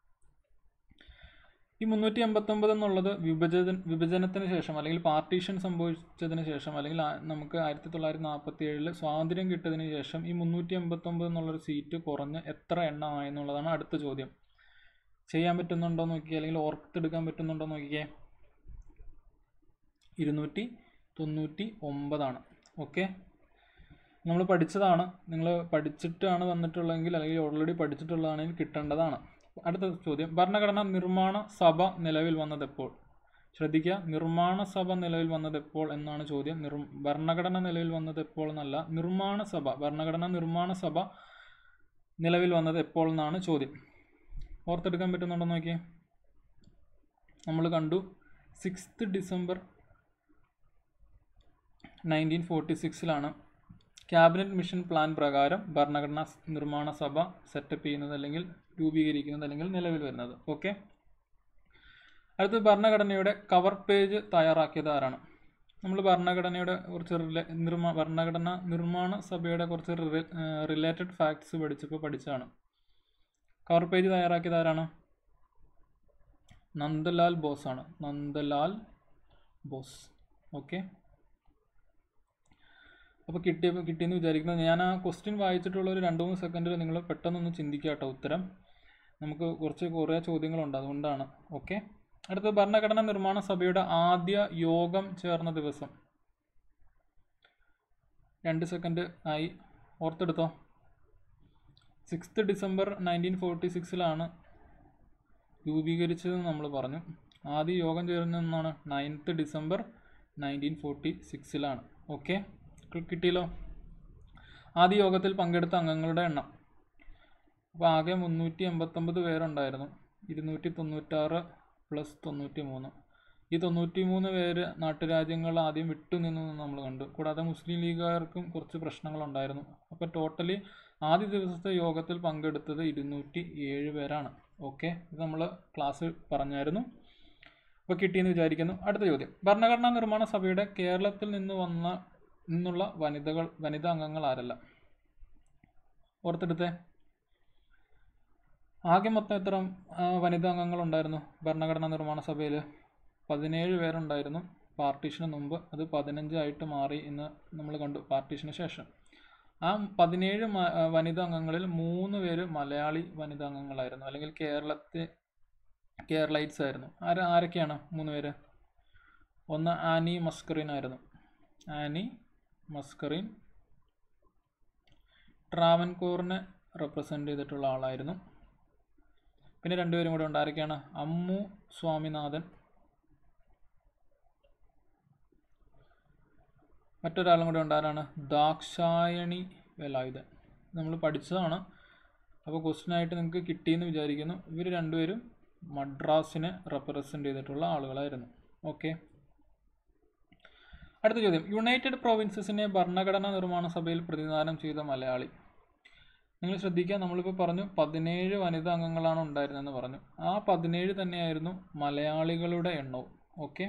ഈ മുന്നൂറ്റി എൺപത്തൊമ്പത് എന്നുള്ളത് വിഭജന വിഭജനത്തിന് ശേഷം അല്ലെങ്കിൽ പാർട്ടീഷൻ സംഭവിച്ചതിന് ശേഷം അല്ലെങ്കിൽ ആ- നമുക്ക് ആയിരത്തി തൊള്ളായിരത്തി നാൽപ്പത്തി ഏഴിൽ സ്വാതന്ത്ര്യം കിട്ടിയതിന് ശേഷം ഈ മുന്നൂറ്റി എൺപത്തൊമ്പത് എന്നുള്ളൊരു സീറ്റ് കുറഞ്ഞ് എത്ര എണ്ണമായി എന്നുള്ളതാണ് അടുത്ത ചോദ്യം ചെയ്യാൻ പറ്റുന്നുണ്ടോ എന്ന് നോക്കിയേ അല്ലെങ്കിൽ ഓർത്തെടുക്കാൻ പറ്റുന്നുണ്ടോ എന്ന് നോക്കിയേ ഇരുന്നൂറ്റി തൊണ്ണൂറ്റി ഒമ്പതാണ് ഓക്കെ നമ്മൾ പഠിച്ചതാണ് നിങ്ങൾ പഠിച്ചിട്ടാണ് വന്നിട്ടുള്ളതെങ്കിൽ അല്ലെങ്കിൽ ഓൾറെഡി പഠിച്ചിട്ടുള്ളതാണെങ്കിൽ കിട്ടേണ്ടതാണ് അടുത്ത ചോദ്യം ഭരണഘടന നിർമ്മാണ സഭ നിലവിൽ വന്നത് എപ്പോൾ ശ്രദ്ധിക്കുക നിർമ്മാണ സഭ നിലവിൽ വന്നത് എപ്പോൾ എന്നാണ് ചോദ്യം നിർ ഭരണഘടന നിലവിൽ വന്നത് എപ്പോൾ എന്നല്ല നിർമ്മാണ സഭ ഭരണഘടന നിർമ്മാണ സഭ നിലവിൽ വന്നത് എപ്പോൾ എന്നാണ് ചോദ്യം ഓർത്തെടുക്കാൻ പറ്റുന്നുണ്ടോ എന്ന് നോക്കിയേ നമ്മൾ കണ്ടു സിക്സ്ത് ഡിസംബർ നയൻറ്റീൻ ഫോർട്ടി സിക്സിലാണ് ക്യാബിനറ്റ് മിഷൻ പ്ലാൻ പ്രകാരം ഭരണഘടനാ സ് നിർമ്മാണ സഭ സെറ്റപ്പ് ചെയ്യുന്നത് അല്ലെങ്കിൽ രൂപീകരിക്കുന്നത് അല്ലെങ്കിൽ നിലവിൽ വരുന്നത് ഓക്കെ അടുത്ത ഭരണഘടനയുടെ കവർ പേജ് തയ്യാറാക്കിയത് ആരാണ് നമ്മൾ ഭരണഘടനയുടെ കുറച്ച് റിലേ നിർമ്മാ ഭരണഘടന നിർമ്മാണ സഭയുടെ കുറച്ച് റിലേറ്റഡ് ഫാക്ട്സ് പഠിച്ചപ്പോൾ പഠിച്ചതാണ് കവർ പേജ് തയ്യാറാക്കിയത് ആരാണ് നന്ദലാൽ ബോസ് ആണ് നന്ദലാൽ ബോസ് ഓക്കെ അപ്പോൾ കിട്ടിയ കിട്ടിയെന്ന് വിചാരിക്കുന്നത് ഞാൻ ആ ക്വസ്റ്റ്യൻ വായിച്ചിട്ടുള്ള ഒരു രണ്ട് മൂന്ന് സെക്കൻഡിൽ നിങ്ങൾ പെട്ടെന്നൊന്ന് ചിന്തിക്കുക കേട്ടോ ഉത്തരം നമുക്ക് കുറച്ച് കുറേ ചോദ്യങ്ങളുണ്ട് അതുകൊണ്ടാണ് ഓക്കെ അടുത്ത ഭരണഘടനാ നിർമ്മാണ സഭയുടെ ആദ്യ യോഗം ചേർന്ന ദിവസം രണ്ട് സെക്കൻഡ് ആയി ഓർത്തെടുത്തോ സിക്സ്ത് ഡിസംബർ നയൻറ്റീൻ ഫോർട്ടി സിക്സിലാണ് രൂപീകരിച്ചതെന്ന് നമ്മൾ പറഞ്ഞു ആദ്യ യോഗം ചേർന്നതെന്നാണ് നയൻത്ത് ഡിസംബർ നയൻറ്റീൻ ഫോർട്ടി സിക്സിലാണ് ഓക്കെ കിട്ടിയല്ലോ ആദ്യ യോഗത്തിൽ പങ്കെടുത്ത അംഗങ്ങളുടെ എണ്ണം അപ്പോൾ ആകെ മുന്നൂറ്റി എൺപത്തൊമ്പത് പേരുണ്ടായിരുന്നു ഇരുന്നൂറ്റി തൊണ്ണൂറ്റാറ് പ്ലസ് തൊണ്ണൂറ്റി മൂന്ന് ഈ തൊണ്ണൂറ്റി മൂന്ന് പേര് നാട്ടുരാജ്യങ്ങൾ ആദ്യം വിട്ടുനിന്നു എന്ന് നമ്മൾ കണ്ടു കൂടാതെ മുസ്ലിം ലീഗുകാർക്കും കുറച്ച് പ്രശ്നങ്ങളുണ്ടായിരുന്നു അപ്പോൾ ടോട്ടലി ആദ്യ ദിവസത്തെ യോഗത്തിൽ പങ്കെടുത്തത് ഇരുന്നൂറ്റി ഏഴ് പേരാണ് ഓക്കെ ഇത് നമ്മൾ ക്ലാസ് പറഞ്ഞായിരുന്നു അപ്പോൾ കിട്ടിയെന്ന് വിചാരിക്കുന്നു അടുത്ത ചോദ്യം ഭരണഘടനാ നിർമ്മാണ സഭയുടെ കേരളത്തിൽ നിന്ന് വന്ന നിന്നുള്ള വനിതകൾ വനിതാ അംഗങ്ങൾ ആരല്ല ഓർത്തെടുത്തേ ആകെ മൊത്തം എത്ര ആ, വനിതാ അംഗങ്ങൾ ഉണ്ടായിരുന്നു ഭരണഘടനാ നിർമ്മാണ സഭയിൽ പതിനേഴ് പേരുണ്ടായിരുന്നു പാർട്ടീഷന് മുമ്പ് അത് പതിനഞ്ചായിട്ട് മാറി എന്ന് നമ്മൾ കണ്ടു പാർട്ടീഷന് ശേഷം ആ പതിനേഴ് മ- ആ, വനിതാ അംഗങ്ങളിൽ മൂന്ന് പേര് മലയാളി വനിതാ അംഗങ്ങളായിരുന്നു അല്ലെങ്കിൽ കേരളത്തെ കേരളൈറ്റ്സ് ആയിരുന്നു ആര് ആരൊക്കെയാണ് മൂന്ന് പേര് ഒന്ന് ആനി മസ്കറിൻ ആയിരുന്നു ആനി മസ്കറിൻ ട്രാവൻകൂറിനെ റെപ്രസെൻ്റ് ചെയ്തിട്ടുള്ള ആളായിരുന്നു പിന്നെ രണ്ടുപേരും കൂടെ ഉണ്ട് ആരൊക്കെയാണ് അമ്മു സ്വാമിനാഥൻ മറ്റൊരാളും കൂടെ ഉണ്ട് ആരാണ് ദാക്ഷായണി വേലായുധൻ നമ്മൾ പഠിച്ചതാണ് അപ്പോൾ ക്വസ്റ്റ്യൻ ആയിട്ട് നിങ്ങൾക്ക് കിട്ടിയെന്ന് വിചാരിക്കുന്നു ഇവർ രണ്ടുപേരും മദ്രാസിനെ റെപ്രസെൻ്റ് ചെയ്തിട്ടുള്ള ആളുകളായിരുന്നു ഓക്കെ അടുത്ത ചോദ്യം യുണൈറ്റഡ് പ്രൊവിൻസസിനെ ഭരണഘടനാ നിർമ്മാണ സഭയിൽ പ്രതിനിധാനം ചെയ്ത മലയാളി നിങ്ങൾ ശ്രദ്ധിക്കുക നമ്മളിപ്പോൾ പറഞ്ഞു പതിനേഴ് വനിതാ അംഗങ്ങളാണ് ഉണ്ടായിരുന്നതെന്ന് പറഞ്ഞു ആ പതിനേഴ് തന്നെയായിരുന്നു മലയാളികളുടെ എണ്ണവും ഓക്കെ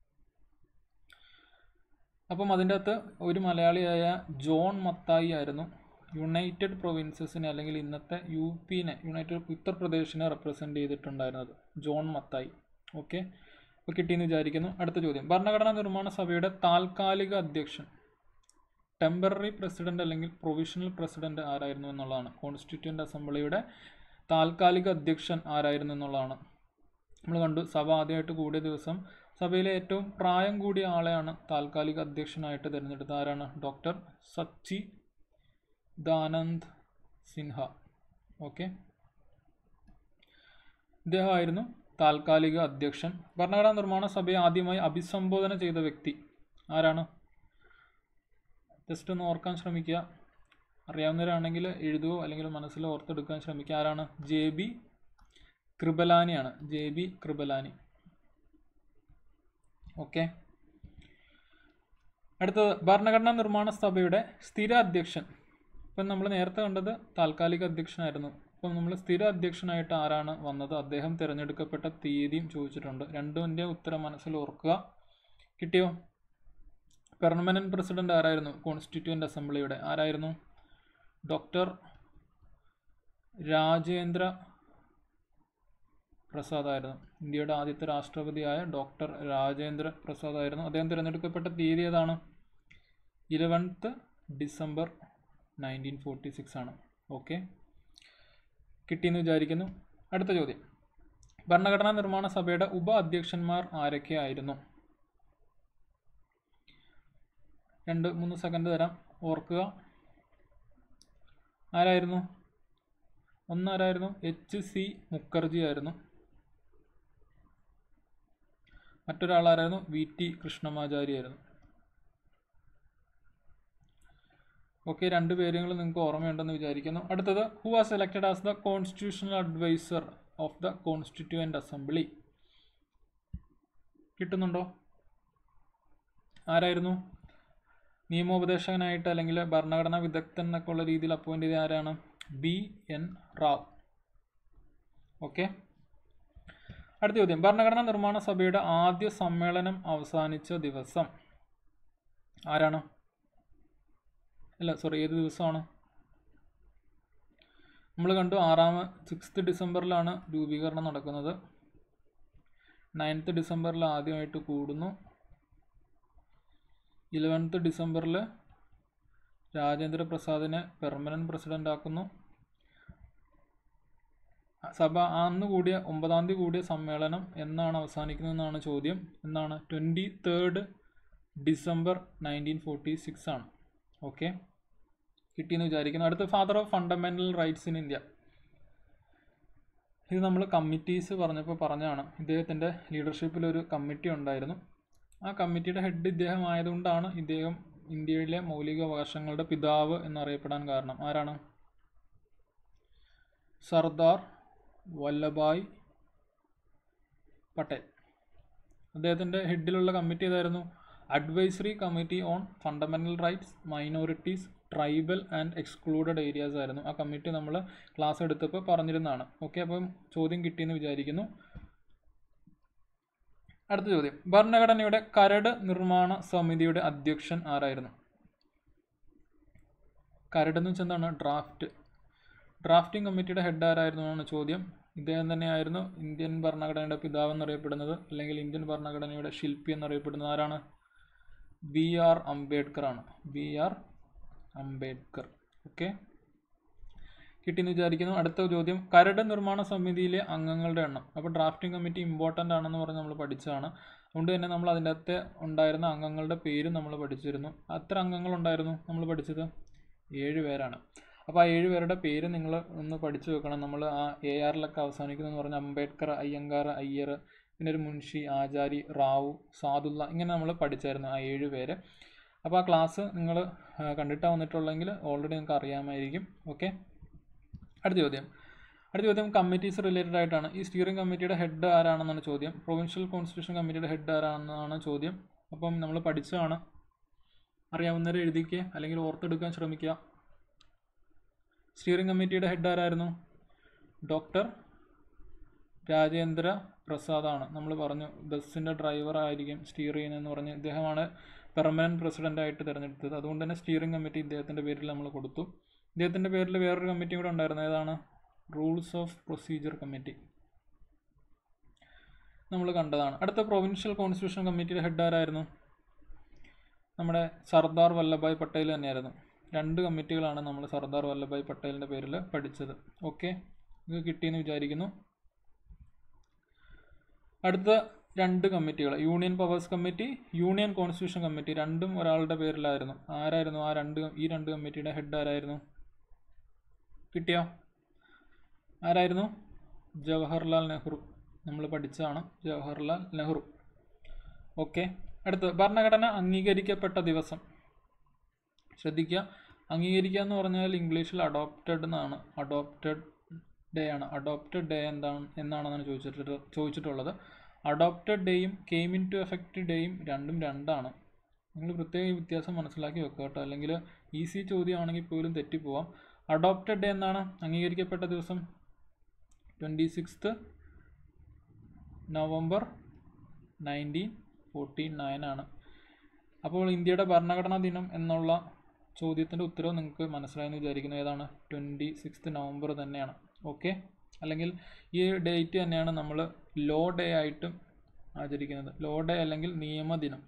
അപ്പം അതിൻ്റെ അകത്ത് ഒരു മലയാളിയായ ജോൺ മത്തായി ആയിരുന്നു യുണൈറ്റഡ് പ്രൊവിൻസസിനെ അല്ലെങ്കിൽ ഇന്നത്തെ യു പിനെ യുണൈറ്റഡ് ഉത്തർപ്രദേശിനെ റെപ്രസെൻ്റ് ചെയ്തിട്ടുണ്ടായിരുന്നത് ജോൺ മത്തായി ഓക്കെ അപ്പോൾ കിട്ടിയെന്ന് വിചാരിക്കുന്നു അടുത്ത ചോദ്യം ഭരണഘടനാ നിർമ്മാണ സഭയുടെ താൽക്കാലിക അധ്യക്ഷൻ ടെമ്പററി പ്രസിഡന്റ് അല്ലെങ്കിൽ പ്രൊവിഷണൽ പ്രസിഡന്റ് ആരായിരുന്നു എന്നുള്ളതാണ് കോൺസ്റ്റിറ്റ്യൂൻ്റ് അസംബ്ലിയുടെ താൽക്കാലിക അധ്യക്ഷൻ ആരായിരുന്നു എന്നുള്ളതാണ് നമ്മൾ കണ്ടു സഭ ആദ്യമായിട്ട് കൂടിയ ദിവസം സഭയിലെ ഏറ്റവും പ്രായം കൂടിയ ആളെയാണ് താൽക്കാലിക അധ്യക്ഷനായിട്ട് തിരഞ്ഞെടുത്തത് ആരാണ് doctor Sachchidananda Sinha okay ഇദ്ദേഹമായിരുന്നു താൽക്കാലിക അധ്യക്ഷൻ ഭരണഘടനാ നിർമ്മാണ സഭയെ ആദ്യമായി അഭിസംബോധന ചെയ്ത വ്യക്തി ആരാണ് ജസ്റ്റ് ഒന്ന് ഓർക്കാൻ ശ്രമിക്കുക അറിയാവുന്നവരാണെങ്കിൽ എഴുതുകയോ അല്ലെങ്കിൽ മനസ്സിൽ ഓർത്തെടുക്കാൻ ശ്രമിക്കുക ആരാണ് ജെ ബി കൃപലാനിയാണ് ജെ ബി കൃപലാനി ഓക്കെ അടുത്തത് ഭരണഘടനാ നിർമ്മാണ സഭയുടെ സ്ഥിര അധ്യക്ഷൻ ഇപ്പം നമ്മൾ നേരത്തെ കണ്ടത് താൽക്കാലിക അധ്യക്ഷനായിരുന്നു ഇപ്പം നമ്മൾ സ്ഥിര അധ്യക്ഷനായിട്ട് ആരാണ് വന്നത് അദ്ദേഹം തിരഞ്ഞെടുക്കപ്പെട്ട തീയതിയും ചോദിച്ചിട്ടുണ്ട് രണ്ടിൻ്റെ ഉത്തരം മനസ്സിൽ ഓർക്കുക കിട്ടിയോ പെർമനൻറ്റ് പ്രസിഡന്റ് ആരായിരുന്നു കോൺസ്റ്റിറ്റ്യൂൻ്റ് അസംബ്ലിയുടെ ആരായിരുന്നു ഡോക്ടർ രാജേന്ദ്ര പ്രസാദ് ആയിരുന്നു ഇന്ത്യയുടെ ആദ്യത്തെ രാഷ്ട്രപതിയായ ഡോക്ടർ രാജേന്ദ്ര പ്രസാദ് ആയിരുന്നു അദ്ദേഹം തിരഞ്ഞെടുക്കപ്പെട്ട തീയതി ഏതാണ് eleventh December nineteen forty six ആണ് ഓക്കെ കിട്ടിയെന്ന് വിചാരിക്കുന്നു അടുത്ത ചോദ്യം ഭരണഘടനാ നിർമ്മാണ സഭയുടെ ഉപ അധ്യക്ഷന്മാർ ആരൊക്കെയായിരുന്നു രണ്ട് മൂന്ന് സെക്കൻഡ് തരാം ഓർക്കുക ആരായിരുന്നു ഒന്നാരായിരുന്നു എച്ച് സി മുഖർജി ആയിരുന്നു മറ്റൊരാളാരായിരുന്നു വി ടി കൃഷ്ണമാചാരി ആയിരുന്നു ഓക്കെ രണ്ട് പേരുകൾ നിങ്ങൾക്ക് ഓർമ്മയുണ്ടെന്ന് വിചാരിക്കുന്നു അടുത്തത് who was selected as the constitutional adviser of the constituent assembly കിട്ടുന്നുണ്ടോ ആരായിരുന്നു നിയമോപദേശകനായിട്ട് അല്ലെങ്കിൽ ഭരണഘടനാ വിദഗ്ധൻ എന്നൊക്കെ ഉള്ള രീതിയിൽ അപ്പോയിൻ്റ് ചെയ്ത ആരാണ് ബി എൻ റാവ് ഓക്കെ അടുത്ത ചോദ്യം ഭരണഘടനാ നിർമ്മാണ സഭയുടെ ആദ്യ സമ്മേളനം അവസാനിച്ച ദിവസം ആരാണ് അല്ല സോറി ഏത് ദിവസമാണ് നമ്മൾ കണ്ടു ആറാമ സിക്സ്ത് ഡിസംബറിലാണ് രൂപീകരണം നടക്കുന്നത് നയൻത്ത് ഡിസംബറിൽ ആദ്യമായിട്ട് കൂടുന്നു ഇലവൻത്ത് ഡിസംബറിൽ രാജേന്ദ്ര പ്രസാദിനെ പെർമനൻറ്റ് പ്രസിഡൻ്റ് ആക്കുന്നു സഭ അന്ന് കൂടിയ ഒമ്പതാം തീയതി കൂടിയ സമ്മേളനം എന്നാണ് അവസാനിക്കുന്നതെന്നാണ് ചോദ്യം എന്നാണ് twenty third December nineteen forty six ആണ് ഓക്കെ കിട്ടിയെന്ന് വിചാരിക്കുന്നു അടുത്ത father of fundamental rights in India ഇത് നമ്മൾ കമ്മിറ്റീസ് പറഞ്ഞപ്പോൾ പറഞ്ഞാണ് ഇദ്ദേഹത്തിൻ്റെ ലീഡർഷിപ്പിൽ ഒരു കമ്മിറ്റി ഉണ്ടായിരുന്നു ആ കമ്മിറ്റിയുടെ ഹെഡ് ഇദ്ദേഹം ആയതുകൊണ്ടാണ് ഇദ്ദേഹം ഇന്ത്യയിലെ മൗലികാവകാശങ്ങളുടെ പിതാവ് എന്നറിയപ്പെടാൻ കാരണം ആരാണ് സർദാർ വല്ലഭായ് പട്ടേൽ അദ്ദേഹത്തിൻ്റെ ഹെഡിലുള്ള കമ്മിറ്റി ഏതായിരുന്നു advisory committee on fundamental rights minorities tribal and excluded areas ആയിരുന്നു ആ കമ്മിറ്റി നമ്മൾ ക്ലാസ് എടുത്തപ്പോൾ പറഞ്ഞിരുന്നതാണ് ഓക്കെ അപ്പം ചോദ്യം കിട്ടിയെന്ന് വിചാരിക്കുന്നു അടുത്ത ചോദ്യം ഭരണഘടനയുടെ കരട് നിർമ്മാണ സമിതിയുടെ അധ്യക്ഷൻ ആരായിരുന്നു കരട് എന്ന് വെച്ചാൽ എന്താണ് ഡ്രാഫ്റ്റ് ഡ്രാഫ്റ്റിംഗ് കമ്മിറ്റിയുടെ ഹെഡ് ആരായിരുന്നു എന്നാണ് ചോദ്യം ഇദ്ദേഹം തന്നെയായിരുന്നു ഇന്ത്യൻ ഭരണഘടനയുടെ പിതാവ് എന്നറിയപ്പെടുന്നത് അല്ലെങ്കിൽ ഇന്ത്യൻ ഭരണഘടനയുടെ ശില്പി എന്നറിയപ്പെടുന്നത് ആരാണ് ബി ആർ അംബേദ്കർ ആണ് ബി ആർ അംബേദ്കർ ഓക്കെ കിട്ടിയെന്ന് വിചാരിക്കുന്നു അടുത്ത ചോദ്യം കരട് നിർമ്മാണ സമിതിയിലെ അംഗങ്ങളുടെ എണ്ണം അപ്പോൾ ഡ്രാഫ്റ്റിംഗ് കമ്മിറ്റി ഇമ്പോർട്ടൻ്റ് ആണെന്ന് പറഞ്ഞ് നമ്മൾ പഠിച്ചതാണ് അതുകൊണ്ട് തന്നെ നമ്മൾ അതിൻ്റെ അകത്ത് ഉണ്ടായിരുന്ന അംഗങ്ങളുടെ പേരും നമ്മൾ പഠിച്ചിരുന്നു എത്ര അംഗങ്ങൾ ഉണ്ടായിരുന്നു നമ്മൾ പഠിച്ചത് ഏഴ് പേരാണ് അപ്പോൾ ആ ഏഴ് പേരുടെ പേര് നിങ്ങൾ ഒന്ന് പഠിച്ചു വെക്കണം നമ്മൾ ആ എ ആറിലൊക്കെ അവസാനിക്കുന്നതെന്ന് പറഞ്ഞാൽ അംബേദ്കർ അയ്യങ്കാർ അയ്യർ പിന്നെ ഒരു മുൻഷി ആചാരി റാവു സാദുല്ല ഇങ്ങനെ നമ്മൾ പഠിച്ചായിരുന്നു ആ ഏഴ് പേര് അപ്പോൾ ആ ക്ലാസ് നിങ്ങൾ കണ്ടിട്ടാണ് വന്നിട്ടുള്ളെങ്കിൽ ഓൾറെഡി നിങ്ങൾക്ക് അറിയാമായിരിക്കും ഓക്കെ അടുത്ത ചോദ്യം അടുത്ത ചോദ്യം കമ്മിറ്റീസ് റിലേറ്റഡ് ആയിട്ടാണ് ഈ സ്റ്റിയറിംഗ് കമ്മിറ്റിയുടെ ഹെഡ് ആരാണെന്നാണ് ചോദ്യം പ്രൊവിൻഷ്യൽ കോൺസ്റ്റിറ്റ്യൂഷൻ കമ്മിറ്റിയുടെ ഹെഡ് ആരാണെന്നാണ് ചോദ്യം അപ്പം നമ്മൾ പഠിച്ചതാണ് അറിയാവുന്നവരെ എഴുതിക്കുക അല്ലെങ്കിൽ ഓർത്തെടുക്കാൻ ശ്രമിക്കുക സ്റ്റിയറിംഗ് കമ്മിറ്റിയുടെ ഹെഡ് ആരായിരുന്നു ഡോക്ടർ രാജേന്ദ്ര പ്രസാദാണ് നമ്മൾ പറഞ്ഞു ബസ്സിൻ്റെ ഡ്രൈവർ ആയിരിക്കും സ്റ്റിയർ ചെയ്യുന്നതെന്ന് പറഞ്ഞ് ഇദ്ദേഹമാണ് പെർമനൻറ്റ് പ്രസിഡൻ്റ് ആയിട്ട് തിരഞ്ഞെടുത്തത് അതുകൊണ്ട് തന്നെ സ്റ്റിയറിംഗ് കമ്മിറ്റി ഇദ്ദേഹത്തിൻ്റെ പേരിൽ നമ്മൾ കൊടുത്തു ഇദ്ദേഹത്തിൻ്റെ പേരിൽ വേറൊരു കമ്മിറ്റി കൂടെ ഉണ്ടായിരുന്നു ഏതാണ് റൂൾസ് ഓഫ് പ്രൊസീജിയർ കമ്മിറ്റി നമ്മൾ കണ്ടതാണ് അടുത്ത പ്രൊവിൻഷ്യൽ കോൺസ്റ്റിറ്റ്യൂഷൻ കമ്മിറ്റിയുടെ ഹെഡ് ആരായിരുന്നു നമ്മുടെ സർദാർ വല്ലഭായ് പട്ടേൽ തന്നെയായിരുന്നു രണ്ട് കമ്മിറ്റികളാണ് നമ്മൾ സർദാർ വല്ലഭായ് പട്ടേലിൻ്റെ പേരിൽ പഠിച്ചത് ഓക്കെ ഇത് കിട്ടിയെന്ന് വിചാരിക്കുന്നു അടുത്ത രണ്ട് കമ്മിറ്റികൾ union powers committee union constitution committee രണ്ടും ഒരാളുടെ പേരിലായിരുന്നു ആരായിരുന്നു ആ രണ്ട് ഈ രണ്ട് കമ്മിറ്റിയുടെ ഹെഡ് ആരായിരുന്നു കിട്ടിയോ ആരായിരുന്നു ജവഹർലാൽ നെഹ്റു നമ്മൾ പഠിച്ചതാണ് ജവഹർലാൽ നെഹ്റു ഓക്കെ അടുത്ത് ഭരണഘടന അംഗീകരിക്കപ്പെട്ട ദിവസം ശ്രദ്ധിക്കുക അംഗീകരിക്കുക എന്ന് പറഞ്ഞാൽ ഇംഗ്ലീഷിൽ അഡോപ്റ്റഡ് എന്നാണ് അഡോപ്റ്റഡ് ഡേ ആണ് അഡോപ്റ്റഡ് ഡേ എന്താണ് എന്നാണെന്നാണ് ചോദിച്ചിട്ട് ചോദിച്ചിട്ടുള്ളത് അഡോപ്റ്റഡ് ഡേയും കെയിം ഇൻ ടു എഫക്റ്റ് ഡേയും രണ്ടും രണ്ടാണ് നിങ്ങൾ പ്രത്യേക ഈ വ്യത്യാസം മനസ്സിലാക്കി വെക്കുക കേട്ടോ അല്ലെങ്കിൽ ഈസി ചോദ്യമാണെങ്കിൽ പോലും തെറ്റിപ്പോവാം അഡോപ്റ്റഡ് ഡേ എന്നാണ് അംഗീകരിക്കപ്പെട്ട ദിവസം twenty sixth November nineteen forty nine ആണ് അപ്പോൾ ഇന്ത്യയുടെ ഭരണഘടനാ ദിനം എന്നുള്ള ചോദ്യത്തിൻ്റെ ഉത്തരവ് നിങ്ങൾക്ക് മനസ്സിലായെന്ന് വിചാരിക്കുന്നു ഏതാണ് ട്വൻറ്റി സിക്സ്ത് നവംബർ തന്നെയാണ് ഓക്കെ അല്ലെങ്കിൽ ഈ ഡേറ്റ് തന്നെയാണ് നമ്മൾ ലോ ഡേ ആയിട്ടും ആചരിക്കുന്നത് ലോ ഡേ അല്ലെങ്കിൽ നിയമദിനം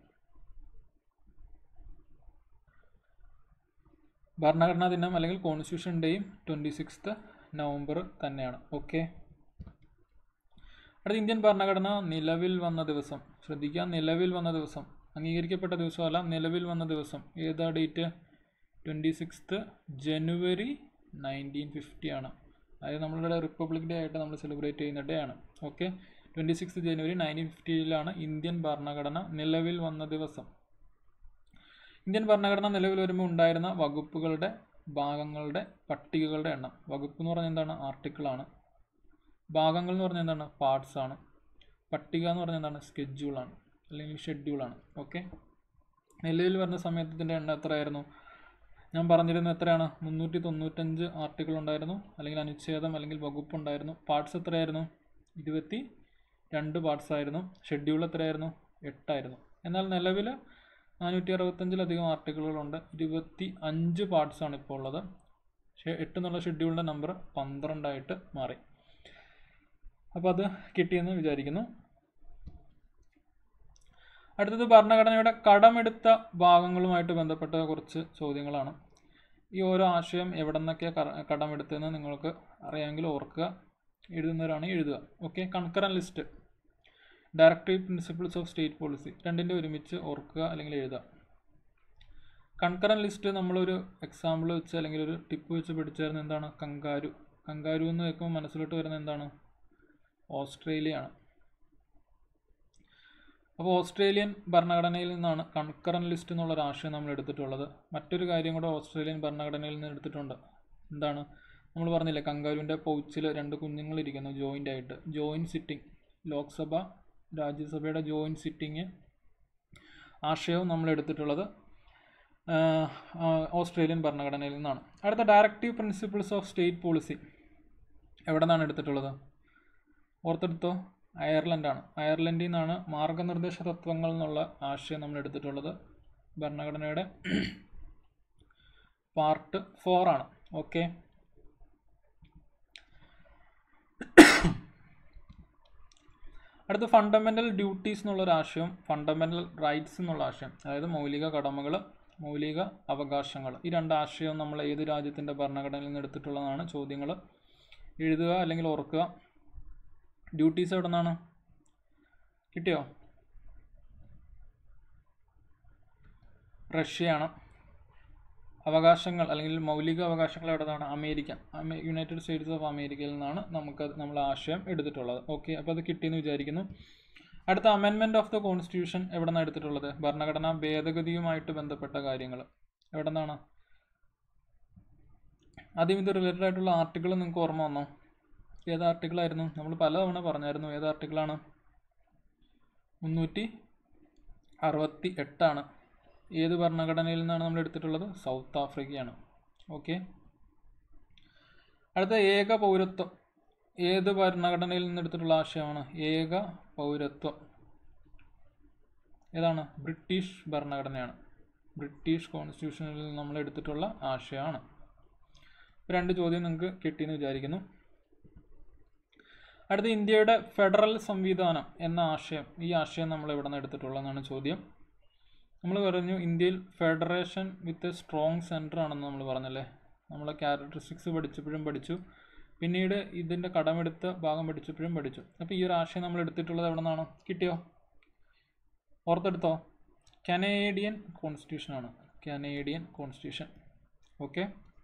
ഭരണഘടനാ ദിനം അല്ലെങ്കിൽ കോൺസ്റ്റിറ്റ്യൂഷൻ ഡേയും ട്വൻറ്റി സിക്സ്ത് നവംബർ തന്നെയാണ് ഓക്കെ അടുത്ത ഇന്ത്യൻ ഭരണഘടന നിലവിൽ വന്ന ദിവസം ശ്രദ്ധിക്കുക നിലവിൽ വന്ന ദിവസം അംഗീകരിക്കപ്പെട്ട ദിവസമല്ല നിലവിൽ വന്ന ദിവസം ഏതാ date twenty sixth January nineteen fifty ആണ് അതായത് നമ്മളുടെ റിപ്പബ്ലിക് ഡേ ആയിട്ട് നമ്മൾ സെലിബ്രേറ്റ് ചെയ്യുന്ന ഡേ ആണ് okay twenty six January nineteen ഫിഫ്റ്റിയിലാണ് ഇന്ത്യൻ ഭരണഘടന നിലവിൽ വന്ന ദിവസം ഇന്ത്യൻ ഭരണഘടന നിലവിൽ വരുമ്പോൾ ഉണ്ടായിരുന്ന വകുപ്പുകളുടെ ഭാഗങ്ങളുടെ പട്ടികകളുടെ എണ്ണം വകുപ്പ് എന്ന് പറഞ്ഞാൽ എന്താണ് ആർട്ടിക്കിളാണ് ഭാഗങ്ങൾ എന്ന് പറഞ്ഞാൽ എന്താണ് പാർട്സ് ആണ് പട്ടിക എന്ന് പറഞ്ഞാൽ എന്താണ് സ്കെഡ്യൂളാണ് അല്ലെങ്കിൽ ഷെഡ്യൂളാണ് ഓക്കെ നിലവിൽ വരുന്ന സമയത്ത് ഇതിൻ്റെ എണ്ണം എത്രയായിരുന്നു ഞാൻ പറഞ്ഞിരുന്നത് എത്രയാണ് മുന്നൂറ്റി തൊണ്ണൂറ്റഞ്ച് ആർട്ടിക്കിൾ ഉണ്ടായിരുന്നു അല്ലെങ്കിൽ അനുച്ഛേദം അല്ലെങ്കിൽ വകുപ്പ് ഉണ്ടായിരുന്നു പാർട്സ് എത്രയായിരുന്നു ഇരുപത്തി രണ്ട് പാർട്സ് ആയിരുന്നു ഷെഡ്യൂൾ എത്രയായിരുന്നു എട്ടായിരുന്നു എന്നാൽ നിലവിൽ നാനൂറ്റി അറുപത്തഞ്ചിലധികം ആർട്ടിക്കിളുകളുണ്ട് ഇരുപത്തി അഞ്ച് പാർട്സാണ് ഇപ്പോൾ ഉള്ളത് പക്ഷേ എട്ട് എന്നുള്ള ഷെഡ്യൂളിൻ്റെ നമ്പർ പന്ത്രണ്ടായിട്ട് മാറി അപ്പോൾ അത് കിട്ടിയെന്ന് വിചാരിക്കുന്നു അടുത്തത് ഭരണഘടനയുടെ കടമെടുത്ത ഭാഗങ്ങളുമായിട്ട് ബന്ധപ്പെട്ട കുറച്ച് ചോദ്യങ്ങളാണ് ഈ ഓരോ ആശയം എവിടെ നിന്നൊക്കെ കടമെടുത്തതെന്ന് നിങ്ങൾക്ക് അറിയാമെങ്കിൽ ഓർക്കുക എഴുതുന്നവരാണ് എഴുതുക okay concurrent list directory principles of state policy രണ്ടിൻ്റെ ഒരുമിച്ച് ഓർക്കുക അല്ലെങ്കിൽ എഴുതുക കൺകറൻ ലിസ്റ്റ് നമ്മളൊരു എക്സാമ്പിൾ വെച്ച് അല്ലെങ്കിൽ ഒരു ടിപ്പ് വെച്ച് പഠിച്ചായിരുന്നു എന്താണ് കങ്കാരു കങ്കാരു എന്ന് കേൾക്കുമ്പോൾ മനസ്സിലോട്ട് വരുന്നത് എന്താണ് ഓസ്ട്രേലിയ ആണ് അപ്പോൾ ഓസ്ട്രേലിയൻ ഭരണഘടനയിൽ നിന്നാണ് കൺകറൻ ലിസ്റ്റ് എന്നുള്ള ഒരു ആശയം നമ്മൾ എടുത്തിട്ടുള്ളത് മറ്റൊരു കാര്യം കൂടെ ഓസ്ട്രേലിയൻ ഭരണഘടനയിൽ നിന്ന് എടുത്തിട്ടുണ്ട് എന്താണ് നമ്മൾ പറഞ്ഞില്ലേ കങ്കാരുവിൻ്റെ പൗച്ചിൽ രണ്ട് കുഞ്ഞുങ്ങൾ ഇരിക്കുന്നു ജോയിൻ്റ് ആയിട്ട് ജോയിൻറ്റ് സിറ്റിംഗ് ലോക്സഭ രാജ്യസഭയുടെ ജോയിൻറ്റ് സിറ്റിംഗ് ആശയവും നമ്മൾ എടുത്തിട്ടുള്ളത് ആഹ്, ആഹ്, ഓസ്ട്രേലിയൻ ഭരണഘടനയിൽ നിന്നാണ് അടുത്ത directive principles of state policy എവിടെ നിന്നാണ് എടുത്തിട്ടുള്ളത് ഓർത്തെടുത്തോ അയർലൻഡാണ് അയർലൻഡിൽ നിന്നാണ് മാർഗനിർദ്ദേശ തത്വങ്ങൾ എന്നുള്ള ആശയം നമ്മൾ എടുത്തിട്ടുള്ളത് ഭരണഘടനയുടെ പാർട്ട് ഫോർ ആണ് ഓക്കെ അടുത്ത ഫണ്ടമെൻ്റൽ ഡ്യൂട്ടീസ് എന്നുള്ള ഒരു ആശയം ഫണ്ടമെൻ്റൽ റൈറ്റ്സ് എന്നുള്ള ആശയം അതായത് മൗലിക കടമകൾ മൗലിക അവകാശങ്ങൾ ഈ രണ്ട് ആശയവും നമ്മൾ ഏത് രാജ്യത്തിൻ്റെ ഭരണഘടനയിൽ നിന്ന് എടുത്തിട്ടുള്ളതാണ് ചോദ്യങ്ങൾ എഴുതുക അല്ലെങ്കിൽ ഓർക്കുക ഡ്യൂട്ടീസ് എവിടെ നിന്നാണ് കിട്ടിയോ റഷ്യയാണ് അവകാശങ്ങൾ അല്ലെങ്കിൽ മൗലിക അവകാശങ്ങൾ എവിടെ നിന്നാണ് അമേരിക്ക അമേ യുണൈറ്റഡ് സ്റ്റേറ്റ്സ് ഓഫ് അമേരിക്കയിൽ നിന്നാണ് നമുക്ക് നമ്മൾ ആശയം എടുത്തിട്ടുള്ളത് ഓക്കെ അപ്പോൾ അത് കിട്ടിയെന്ന് വിചാരിക്കുന്നു അടുത്ത അമെൻമെൻറ്റ് ഓഫ് ദ കോൺസ്റ്റിറ്റ്യൂഷൻ എവിടെ നിന്നാണ് എടുത്തിട്ടുള്ളത് ഭരണഘടനാ ഭേദഗതിയുമായിട്ട് ബന്ധപ്പെട്ട കാര്യങ്ങൾ എവിടെ നിന്നാണ് ആദ്യം ഇത് റിലേറ്റഡ് ആയിട്ടുള്ള ആർട്ടിക്കിൾ നിങ്ങൾക്ക് ഓർമ്മ വന്നോ ഏത് ആർട്ടിക്കിളായിരുന്നു നമ്മൾ പലതവണ പറഞ്ഞായിരുന്നു ഏത് ആർട്ടിക്കിളാണ് മുന്നൂറ്റി അറുപത്തി എട്ടാണ് ഏത് ഭരണഘടനയിൽ നിന്നാണ് നമ്മൾ എടുത്തിട്ടുള്ളത് സൗത്ത് ആഫ്രിക്കയാണ് ഓക്കെ അടുത്ത ഏക പൗരത്വം ഏത് ഭരണഘടനയിൽ നിന്ന് എടുത്തിട്ടുള്ള ആശയമാണ് ഏക പൗരത്വം ഏതാണ് ബ്രിട്ടീഷ് ഭരണഘടനയാണ് ബ്രിട്ടീഷ് കോൺസ്റ്റിറ്റ്യൂഷനിൽ നമ്മൾ എടുത്തിട്ടുള്ള ആശയമാണ് ഇപ്പൊ രണ്ട് ചോദ്യം നിങ്ങൾക്ക് കിട്ടിയെന്ന് വിചാരിക്കുന്നു അടുത്ത ഇന്ത്യയുടെ ഫെഡറൽ സംവിധാനം എന്ന ആശയം ഈ ആശയം നമ്മൾ എവിടെ നിന്ന് എടുത്തിട്ടുള്ളതെന്നാണ് ചോദ്യം നമ്മൾ പറഞ്ഞു ഇന്ത്യയിൽ federation with a strong centre ആണെന്ന് നമ്മൾ പറഞ്ഞല്ലേ നമ്മൾ ക്യാരക്ടറിസ്റ്റിക്സ് പഠിച്ചപ്പോഴും പഠിച്ചു പിന്നീട് ഇതിൻ്റെ കടമെടുത്ത ഭാഗം പഠിച്ചപ്പോഴും പഠിച്ചു അപ്പോൾ ഈ ഒരു ആശയം നമ്മൾ എടുത്തിട്ടുള്ളത് എവിടെ നിന്നാണ് കിട്ടിയോ ഓർത്തെടുത്തോ കനേഡിയൻ കോൺസ്റ്റിറ്റ്യൂഷൻ ആണ് കനേഡിയൻ കോൺസ്റ്റിറ്റ്യൂഷൻ ഓക്കെ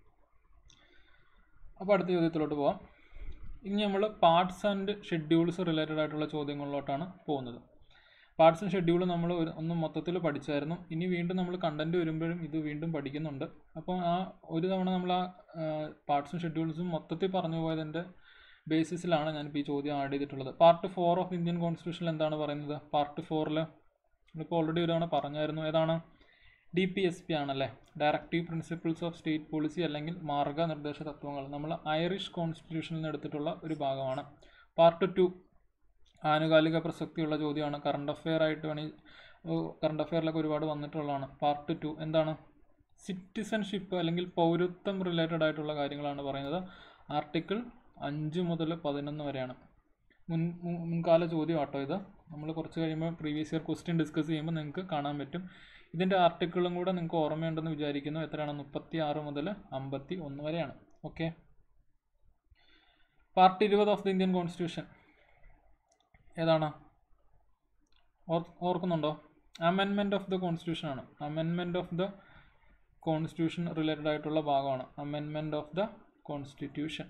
അപ്പോൾ അടുത്ത ചോദ്യത്തിലോട്ട് പോവാം ഇനി നമ്മൾ പാർട്സ് ആൻഡ് ഷെഡ്യൂൾസ് റിലേറ്റഡ് ആയിട്ടുള്ള ചോദ്യങ്ങളിലോട്ടാണ് പോകുന്നത് പാർട്സ് ആൻഡ് ഷെഡ്യൂൾ നമ്മൾ ഒരു ഒന്ന് മൊത്തത്തിൽ പഠിച്ചായിരുന്നു ഇനി വീണ്ടും നമ്മൾ കണ്ടന്റ് വരുമ്പോഴും ഇത് വീണ്ടും പഠിക്കുന്നുണ്ട് അപ്പോൾ ആ ഒരു തവണ നമ്മൾ ആ പാർട്സും ഷെഡ്യൂൾസും മൊത്തത്തിൽ പറഞ്ഞു പോയതിൻ്റെ ബേസിസിലാണ് ഞാനിപ്പോൾ ഈ ചോദ്യം ആഡ് ചെയ്തിട്ടുള്ളത് പാർട്ട് ഫോർ ഓഫ് ഇന്ത്യൻ കോൺസ്റ്റിറ്റ്യൂഷനിൽ എന്താണ് പറയുന്നത് പാർട്ട് ഫോറിൽ നമ്മളിപ്പോൾ ഓൾറെഡി ഒരു തവണ പറഞ്ഞായിരുന്നു ഏതാണ് ഡി പി എസ് പി ആണല്ലേ directive principles of state policy അല്ലെങ്കിൽ മാർഗനിർദ്ദേശ തത്വങ്ങൾ നമ്മൾ ഐറിഷ് കോൺസ്റ്റിറ്റ്യൂഷനിൽ നിന്ന് എടുത്തിട്ടുള്ള ഒരു ഭാഗമാണ് പാർട്ട് ടു ആനുകാലിക പ്രസക്തിയുള്ള ചോദ്യമാണ് കറണ്ട് അഫെയർ ആയിട്ട് വേണമെങ്കിൽ കറണ്ട് അഫെയറിലൊക്കെ ഒരുപാട് വന്നിട്ടുള്ളതാണ് പാർട്ട് ടു എന്താണ് സിറ്റിസൺഷിപ്പ് അല്ലെങ്കിൽ പൗരത്വം റിലേറ്റഡ് ആയിട്ടുള്ള കാര്യങ്ങളാണ് പറയുന്നത് ആർട്ടിക്കിൾ അഞ്ച് മുതൽ പതിനൊന്ന് വരെയാണ് മുൻ മു- മുൻകാല ചോദ്യം ആട്ടോ ഇത് നമ്മൾ കുറച്ച് കഴിയുമ്പോൾ പ്രീവിയസ് ഇയർ ക്വസ്റ്റ്യൻ ഡിസ്കസ് ചെയ്യുമ്പോൾ നിങ്ങൾക്ക് കാണാൻ പറ്റും ഇതിൻ്റെ ആർട്ടിക്കിളും കൂടെ നിങ്ങൾക്ക് ഓർമ്മയുണ്ടെന്ന് വിചാരിക്കുന്നു എത്രയാണ് മുപ്പത്തി ആറ് മുതൽ അമ്പത്തി ഒന്ന് വരെയാണ് ഓക്കെ പാർട്ട് ഇരുപത് ഓഫ് ദി ഇന്ത്യൻ കോൺസ്റ്റിറ്റ്യൂഷൻ ഏതാണ് ഓർ- ഓർക്കുന്നുണ്ടോ അമെൻമെൻറ്റ് ഓഫ് ദ കോൺസ്റ്റിറ്റ്യൂഷൻ ആണ് amendment of the constitution related ആയിട്ടുള്ള ഭാഗമാണ് amendment of the constitution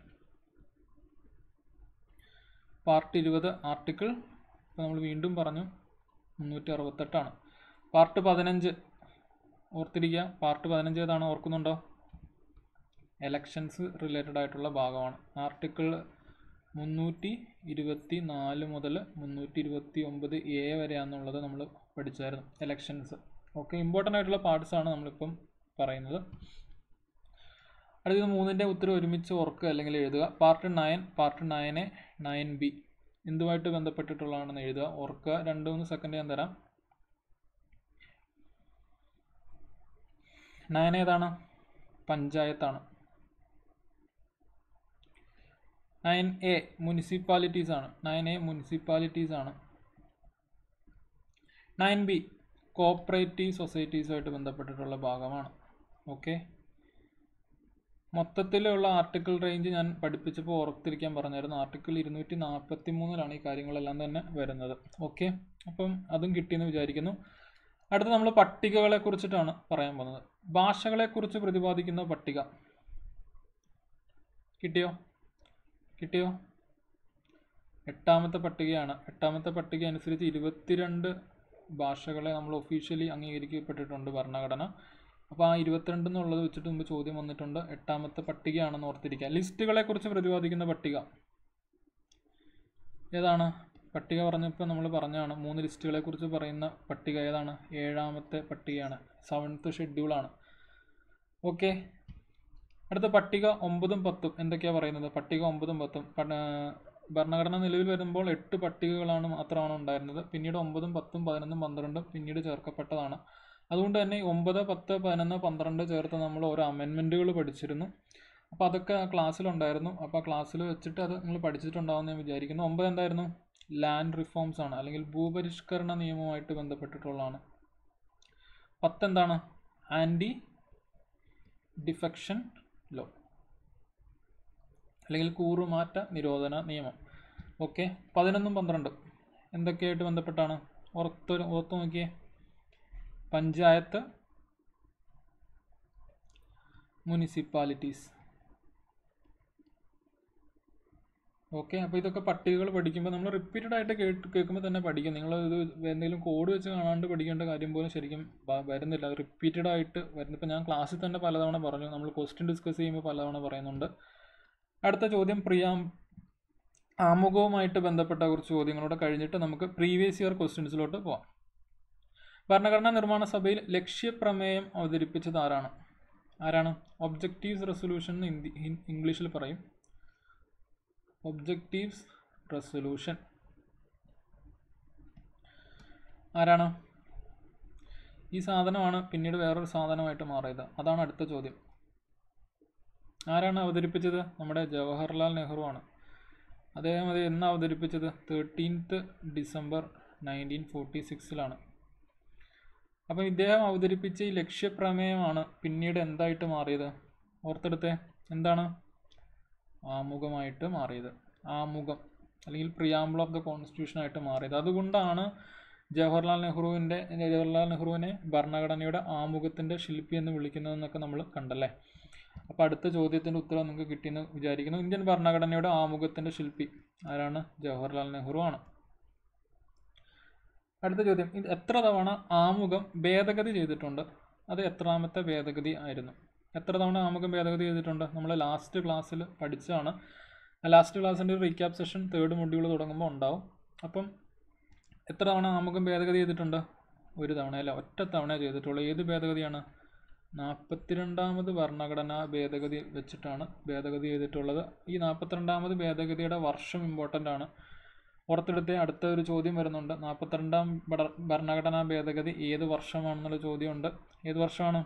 part ഇരുപത് ആർട്ടിക്കിൾ ഇപ്പോൾ നമ്മൾ വീണ്ടും പറഞ്ഞു മുന്നൂറ്റി അറുപത്തെട്ടാണ് പാർട്ട് പതിനഞ്ച് ഓർത്തിരിക്കുക പാർട്ട് പതിനഞ്ച് ഏതാണ് ഓർക്കുന്നുണ്ടോ എലക്ഷൻസ് റിലേറ്റഡ് ആയിട്ടുള്ള ഭാഗമാണ് ആർട്ടിക്കിൾ മുന്നൂറ്റി ഇരുപത്തി നാല് മുതൽ മുന്നൂറ്റി ഇരുപത്തി ഒമ്പത് എ വരെയാണെന്നുള്ളത് നമ്മൾ പഠിച്ചായിരുന്നു എലക്ഷൻസ് ഓക്കെ ഇമ്പോർട്ടൻ്റ് ആയിട്ടുള്ള പാർട്സ് ആണ് നമ്മളിപ്പം പറയുന്നത് അടുത്തത് മൂന്നിൻ്റെ ഉത്തരം ഒരുമിച്ച് ഓർക്കുക അല്ലെങ്കിൽ എഴുതുക part nine part nine A nine B എന്തുമായിട്ട് ബന്ധപ്പെട്ടിട്ടുള്ളതാണെന്ന് എഴുതുക ഓർക്കുക രണ്ട് മൂന്ന് സെക്കൻഡ് ഞാൻ തരാം നയൻ ഏതാണ് പഞ്ചായത്താണ് നയൻ എ മുനിസിപ്പാലിറ്റീസ് ആണ് നയൻ എ മുനിസിപ്പാലിറ്റീസ് ആണ് നയൻ ബി കോപ്പറേറ്റീവ് സൊസൈറ്റീസുമായിട്ട് ബന്ധപ്പെട്ടിട്ടുള്ള ഭാഗമാണ് ഓക്കെ മൊത്തത്തിലുള്ള ആർട്ടിക്കിൾ റേഞ്ച് ഞാൻ പഠിപ്പിച്ചപ്പോൾ ഓർത്തിരിക്കാൻ പറഞ്ഞായിരുന്നു ആർട്ടിക്കിൾ ഇരുന്നൂറ്റി നാൽപ്പത്തി മൂന്നിലാണ് ഈ കാര്യങ്ങളെല്ലാം തന്നെ വരുന്നത് ഓക്കെ അപ്പം അതും കിട്ടിയെന്ന് വിചാരിക്കുന്നു അടുത്ത നമ്മൾ പട്ടികകളെ കുറിച്ചിട്ടാണ് പറയാൻ പോകുന്നത് ഭാഷകളെക്കുറിച്ച് പ്രതിപാദിക്കുന്ന പട്ടിക കിട്ടിയോ കിട്ടിയോ എട്ടാമത്തെ പട്ടികയാണ് എട്ടാമത്തെ പട്ടിക അനുസരിച്ച് ഇരുപത്തിരണ്ട് ഭാഷകളെ നമ്മൾ ഒഫീഷ്യലി അംഗീകരിക്കപ്പെട്ടിട്ടുണ്ട് ഭരണഘടന അപ്പോൾ ആ ഇരുപത്തിരണ്ട് എന്നുള്ളത് വെച്ചിട്ട് മുമ്പ് ചോദ്യം വന്നിട്ടുണ്ട് എട്ടാമത്തെ പട്ടികയാണെന്ന് ഓർത്തിരിക്കുക ലിസ്റ്റുകളെ കുറിച്ച് പ്രതിപാദിക്കുന്ന പട്ടിക ഏതാണ് പട്ടിക പറഞ്ഞപ്പോൾ നമ്മൾ പറഞ്ഞതാണ് മൂന്ന് ലിസ്റ്റുകളെ കുറിച്ച് പറയുന്ന പട്ടിക ഏതാണ് ഏഴാമത്തെ പട്ടികയാണ് സെവൻത്ത് ഷെഡ്യൂളാണ് ഓക്കെ അടുത്ത പട്ടിക ഒമ്പതും പത്തും എന്തൊക്കെയാണ് പറയുന്നത് പട്ടിക ഒമ്പതും പത്തും പ- ഭരണഘടന നിലവിൽ വരുമ്പോൾ എട്ട് പട്ടികകളാണ് മാത്രമാണ് ഉണ്ടായിരുന്നത് പിന്നീട് ഒമ്പതും പത്തും പതിനൊന്നും പന്ത്രണ്ടും പിന്നീട് ചേർക്കപ്പെട്ടതാണ് അതുകൊണ്ട് തന്നെ ഈ ഒമ്പത് പത്ത് പതിനൊന്ന് പന്ത്രണ്ട് ചേർത്ത് നമ്മൾ ഓരോ അമെൻമെൻറ്റുകൾ പഠിച്ചിരുന്നു അപ്പോൾ അതൊക്കെ ആ ക്ലാസ്സിലുണ്ടായിരുന്നു അപ്പോൾ ആ ക്ലാസ്സിൽ വെച്ചിട്ട് അത് നിങ്ങൾ പഠിച്ചിട്ടുണ്ടാവുമെന്ന് ഞാൻ വിചാരിക്കുന്നു ഒമ്പത് എന്തായിരുന്നു ലാൻഡ് റിഫോംസ് ആണ് അല്ലെങ്കിൽ ഭൂപരിഷ്കരണ നിയമവുമായിട്ട് ബന്ധപ്പെട്ടിട്ടുള്ളതാണ് പത്ത് എന്താണ് ആൻറ്റി ഡിഫെക്ഷൻ ലോ അല്ലെങ്കിൽ കൂറുമാറ്റ നിരോധന നിയമം ഓക്കെ പതിനൊന്നും പന്ത്രണ്ടും എന്തൊക്കെയായിട്ട് ബന്ധപ്പെട്ടാണ് ഓർത്ത് ഓർത്ത് നോക്കിയേ പഞ്ചായത്ത് മുനിസിപ്പാലിറ്റീസ് ഓക്കെ അപ്പോൾ ഇതൊക്കെ പട്ടികകൾ പഠിക്കുമ്പോൾ നമ്മൾ റിപ്പീറ്റഡ് ആയിട്ട് കേട്ട് കേൾക്കുമ്പോൾ തന്നെ പഠിക്കും നിങ്ങൾ ഇത് എന്തെങ്കിലും കോഡ് വെച്ച് കാണാണ്ട് പഠിക്കേണ്ട കാര്യം പോലും ശരിക്കും വ- വരുന്നില്ല റിപ്പീറ്റഡ് ആയിട്ട് വരുന്നു ഇപ്പോൾ ഞാൻ ക്ലാസ്സിൽ തന്നെ പലതവണ പറഞ്ഞു നമ്മൾ ക്വസ്റ്റ്യൻ ഡിസ്കസ് ചെയ്യുമ്പോൾ പലതവണ പറയുന്നുണ്ട് അടുത്ത ചോദ്യം പ്രിയാം ആമുഖവുമായിട്ട് ബന്ധപ്പെട്ട കുറച്ച് ചോദ്യങ്ങളോട് കഴിഞ്ഞിട്ട് നമുക്ക് പ്രീവിയസ് ഇയർ ക്വസ്റ്റ്യൻസിലോട്ട് പോവാം ഭരണഘടനാ നിർമ്മാണ സഭയിൽ ലക്ഷ്യപ്രമേയം അവതരിപ്പിച്ചത് ആരാണ് ആരാണ് ഒബ്ജക്റ്റീവ്സ് റെസൊല്യൂഷൻ എന്ന് ഹിന്ദി ഇംഗ്ലീഷിൽ പറയും ഒബ്ജക്റ്റീവ്സ് റെസൊല്യൂഷൻ ആരാണ് ഈ സാധനമാണ് പിന്നീട് വേറൊരു സാധനമായിട്ട് മാറിയത് അതാണ് അടുത്ത ചോദ്യം ആരാണ് അവതരിപ്പിച്ചത് നമ്മുടെ ജവഹർലാൽ നെഹ്റു ആണ് അദ്ദേഹം അത് എന്ന് അവതരിപ്പിച്ചത് തേർട്ടീൻത്ത് ഡിസംബർ നയൻറ്റീൻ ഫോർട്ടി സിക്സിലാണ് അപ്പം ഇദ്ദേഹം അവതരിപ്പിച്ച ഈ ലക്ഷ്യപ്രമേയമാണ് പിന്നീട് എന്തായിട്ട് മാറിയത് ഓർത്തെടുത്തേ എന്താണ് ആമുഖമായിട്ട് മാറിയത് ആമുഖം അല്ലെങ്കിൽ പ്രിയാമ്പിൾ ഓഫ് ദ കോൺസ്റ്റിറ്റ്യൂഷൻ ആയിട്ട് മാറിയത് അതുകൊണ്ടാണ് ജവഹർലാൽ നെഹ്റുവിൻ്റെ ജവഹർലാൽ നെഹ്റുവിനെ ഭരണഘടനയുടെ ആമുഖത്തിൻ്റെ ശില്പി എന്ന് വിളിക്കുന്നതെന്നൊക്കെ നമ്മൾ കണ്ടല്ലേ അപ്പോൾ അടുത്ത ചോദ്യത്തിൻ്റെ ഉത്തരം നിങ്ങൾക്ക് കിട്ടിയെന്ന് വിചാരിക്കുന്നു ഇന്ത്യൻ ഭരണഘടനയുടെ ആമുഖത്തിൻ്റെ ശില്പി ആരാണ് ജവഹർലാൽ നെഹ്റു ആണ് അടുത്ത ചോദ്യം ഇത് എത്ര തവണ ആമുഖം ഭേദഗതി ചെയ്തിട്ടുണ്ട് അത് എത്രാമത്തെ ഭേദഗതി ആയിരുന്നു എത്ര തവണ ആമുഖം ഭേദഗതി ചെയ്തിട്ടുണ്ട് നമ്മൾ ലാസ്റ്റ് ക്ലാസ്സിൽ പഠിച്ചതാണ് ലാസ്റ്റ് ക്ലാസ്സിൻ്റെ ഒരു റീക്യാപ്പ് സെഷൻ തേർഡ് മൊഡ്യൂൾ തുടങ്ങുമ്പോൾ ഉണ്ടാവും അപ്പം എത്ര തവണ ആമുഖം ഭേദഗതി ചെയ്തിട്ടുണ്ട് ഒരു തവണ അല്ല ഒറ്റ തവണ ചെയ്തിട്ടുള്ളൂ ഏത് ഭേദഗതിയാണ് നാൽപ്പത്തിരണ്ടാമത് ഭരണഘടനാ ഭേദഗതി വെച്ചിട്ടാണ് ഭേദഗതി ചെയ്തിട്ടുള്ളത് ഈ നാൽപ്പത്തിരണ്ടാമത് ഭേദഗതിയുടെ വർഷം ഇമ്പോർട്ടൻ്റ് ആണ് ഓർത്തെടുത്ത് അടുത്ത ഒരു ചോദ്യം വരുന്നുണ്ട് നാൽപ്പത്തിരണ്ടാം ഭട- ഭരണഘടനാ ഭേദഗതി ഏത് വർഷമാണെന്നുള്ള ചോദ്യമുണ്ട് ഏത് വർഷമാണ്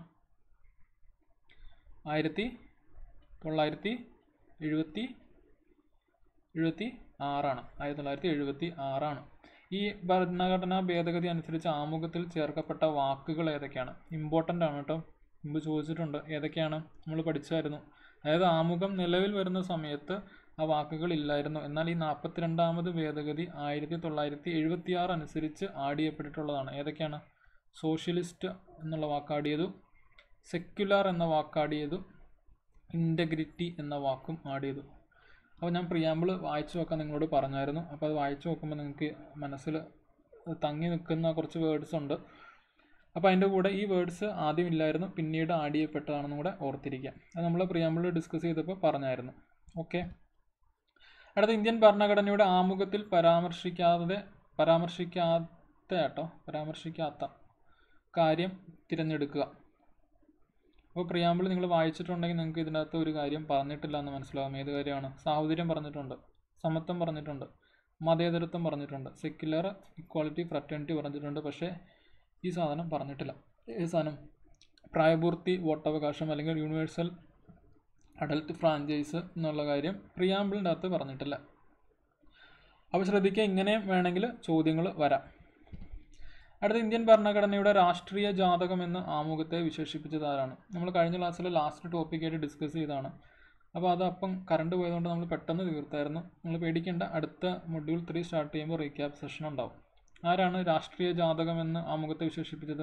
ആയിരത്തി തൊള്ളായിരത്തി എഴുപത്തി എഴുപത്തി ആറാണ് ആയിരത്തി തൊള്ളായിരത്തി എഴുപത്തി ആറാണ് ഈ ഭരണഘടനാ ഭേദഗതി അനുസരിച്ച് ആമുഖത്തിൽ ചേർക്കപ്പെട്ട വാക്കുകൾ ഏതൊക്കെയാണ് ഇമ്പോർട്ടൻ്റ് ആണ് കേട്ടോ മുമ്പ് ചോദിച്ചിട്ടുണ്ട് ഏതൊക്കെയാണ് നമ്മൾ പഠിച്ചായിരുന്നു അതായത് ആമുഖം നിലവിൽ വരുന്ന സമയത്ത് ആ വാക്കുകൾ ഇല്ലായിരുന്നു എന്നാൽ ഈ നാൽപ്പത്തിരണ്ടാമത് ഭേദഗതി ആയിരത്തി തൊള്ളായിരത്തി എഴുപത്തി ആറ് അനുസരിച്ച് ആഡ് ചെയ്യപ്പെട്ടിട്ടുള്ളതാണ് ഏതൊക്കെയാണ് സോഷ്യലിസ്റ്റ് എന്നുള്ള വാക്ക് ആഡ് ചെയ്തു സെക്യുലർ എന്ന വാക്ക് ആഡ് ചെയ്തു ഇൻറ്റഗ്രിറ്റി എന്ന വാക്കും ആഡ് ചെയ്തു അപ്പോൾ ഞാൻ പ്രിയാമ്പിൾ വായിച്ചു നോക്കാൻ നിങ്ങളോട് പറഞ്ഞായിരുന്നു അപ്പോൾ അത് വായിച്ചു നോക്കുമ്പോൾ നിങ്ങൾക്ക് മനസ്സിൽ തങ്ങി നിൽക്കുന്ന കുറച്ച് വേർഡ്സ് ഉണ്ട് അപ്പോൾ അതിൻ്റെ കൂടെ ഈ വേർഡ്സ് ആദ്യം ഇല്ലായിരുന്നു പിന്നീട് ആഡ് ചെയ്യപ്പെട്ടതാണെന്നും കൂടെ ഓർത്തിരിക്കുക അത് നമ്മൾ പ്രിയാമ്പിൾ ഡിസ്കസ് ചെയ്തപ്പോൾ പറഞ്ഞായിരുന്നു ഓക്കെ അടുത്ത ഇന്ത്യൻ ഭരണഘടനയുടെ ആമുഖത്തിൽ പരാമർശിക്കാതെ പരാമർശിക്കാത്ത കേട്ടോ പരാമർശിക്കാത്ത കാര്യം തിരഞ്ഞെടുക്കുക അപ്പോൾ പ്രിയാമ്പിൾ നിങ്ങൾ വായിച്ചിട്ടുണ്ടെങ്കിൽ നിങ്ങൾക്ക് ഇതിനകത്ത് ഒരു കാര്യം പറഞ്ഞിട്ടില്ല എന്ന് മനസ്സിലാവും ഏത് കാര്യമാണ് സാഹോദര്യം പറഞ്ഞിട്ടുണ്ട് സമത്വം പറഞ്ഞിട്ടുണ്ട് മതേതരത്വം പറഞ്ഞിട്ടുണ്ട് സെക്യുലർ ഇക്വാളിറ്റി ഫ്രറ്റേണിറ്റി പറഞ്ഞിട്ടുണ്ട് പക്ഷേ ഈ സാധനം പറഞ്ഞിട്ടില്ല ഈ സാധനം പ്രായപൂർത്തി വോട്ടവകാശം അല്ലെങ്കിൽ യൂണിവേഴ്സൽ അഡൽട്ട് ഫ്രാഞ്ചൈസ് എന്നുള്ള കാര്യം പ്രിയാമ്പിളിൻ്റെ അകത്ത് പറഞ്ഞിട്ടില്ല അപ്പോൾ ശ്രദ്ധിക്കുക ഇങ്ങനെ വേണമെങ്കിൽ ചോദ്യങ്ങൾ വരാം അടുത്ത ഇന്ത്യൻ ഭരണഘടനയുടെ രാഷ്ട്രീയ ജാതകം എന്ന് ആമുഖത്തെ വിശേഷിപ്പിച്ചത് ആരാണ് നമ്മൾ കഴിഞ്ഞ ക്ലാസ്സിൽ ലാസ്റ്റ് ടോപ്പിക്കായിട്ട് ഡിസ്കസ് ചെയ്തതാണ് അപ്പോൾ അത് അപ്പം കറണ്ട് പോയതുകൊണ്ട് നമ്മൾ പെട്ടെന്ന് തീർത്തായിരുന്നു നിങ്ങൾ പേടിക്കേണ്ട അടുത്ത മൊഡ്യൂൾ ത്രീ സ്റ്റാർട്ട് ചെയ്യുമ്പോൾ റീക്യാപ്പ് സെഷൻ ഉണ്ടാവും ആരാണ് രാഷ്ട്രീയ ജാതകം എന്ന് ആമുഖത്തെ വിശേഷിപ്പിച്ചത്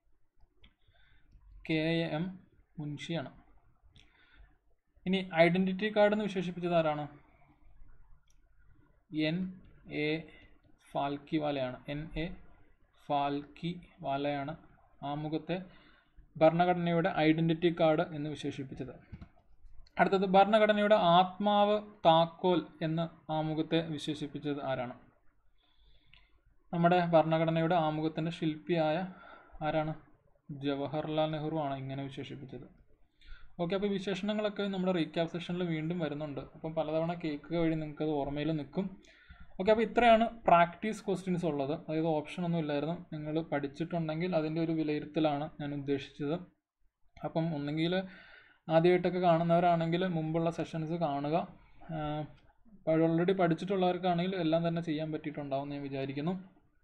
കെ എം മുൻഷിയാണ് ഇനി ഐഡൻറ്റിറ്റി കാർഡ് എന്ന് വിശേഷിപ്പിച്ചത് ആരാണ് എൻ എ ഫാൽക്കി വാലയാണ് എൻ എ ഫാൽക്കി വാലയാണ് ആമുഖത്തെ ഭരണഘടനയുടെ ഐഡൻറ്റിറ്റി കാർഡ് എന്ന് വിശേഷിപ്പിച്ചത് അടുത്തത് ഭരണഘടനയുടെ ആത്മാവ് താക്കോൽ എന്ന് ആമുഖത്തെ വിശേഷിപ്പിച്ചത് ആരാണ് നമ്മുടെ ഭരണഘടനയുടെ ആമുഖത്തിൻ്റെ ശില്പിയായ ആരാണ് ജവഹർലാൽ നെഹ്റു ആണ് ഇങ്ങനെ വിശേഷിപ്പിച്ചത് ഓക്കെ അപ്പോൾ വിശേഷണങ്ങളൊക്കെ നമ്മുടെ റീക്യാപ് സെഷനിൽ വീണ്ടും വരുന്നുണ്ട് അപ്പം പലതവണ കേൾക്കുക വഴി നിങ്ങൾക്ക് അത് ഓർമ്മയിൽ നിൽക്കും ഓക്കെ അപ്പോൾ ഇത്രയാണ് പ്രാക്ടീസ് ക്വസ്റ്റ്യൻസ് ഉള്ളത് അതായത് ഓപ്ഷൻ ഒന്നും ഇല്ലായിരുന്നു നിങ്ങൾ പഠിച്ചിട്ടുണ്ടെങ്കിൽ അതിൻ്റെ ഒരു വിലയിരുത്തലാണ് ഞാൻ ഉദ്ദേശിച്ചത് അപ്പം ഒന്നെങ്കിൽ ആദ്യമായിട്ടൊക്കെ കാണുന്നവരാണെങ്കിൽ മുമ്പുള്ള സെഷൻസ് കാണുക ഓൾറെഡി പഠിച്ചിട്ടുള്ളവർക്കാണെങ്കിൽ എല്ലാം തന്നെ ചെയ്യാൻ പറ്റിയിട്ടുണ്ടാവും എന്ന് ഞാൻ വിചാരിക്കുന്നു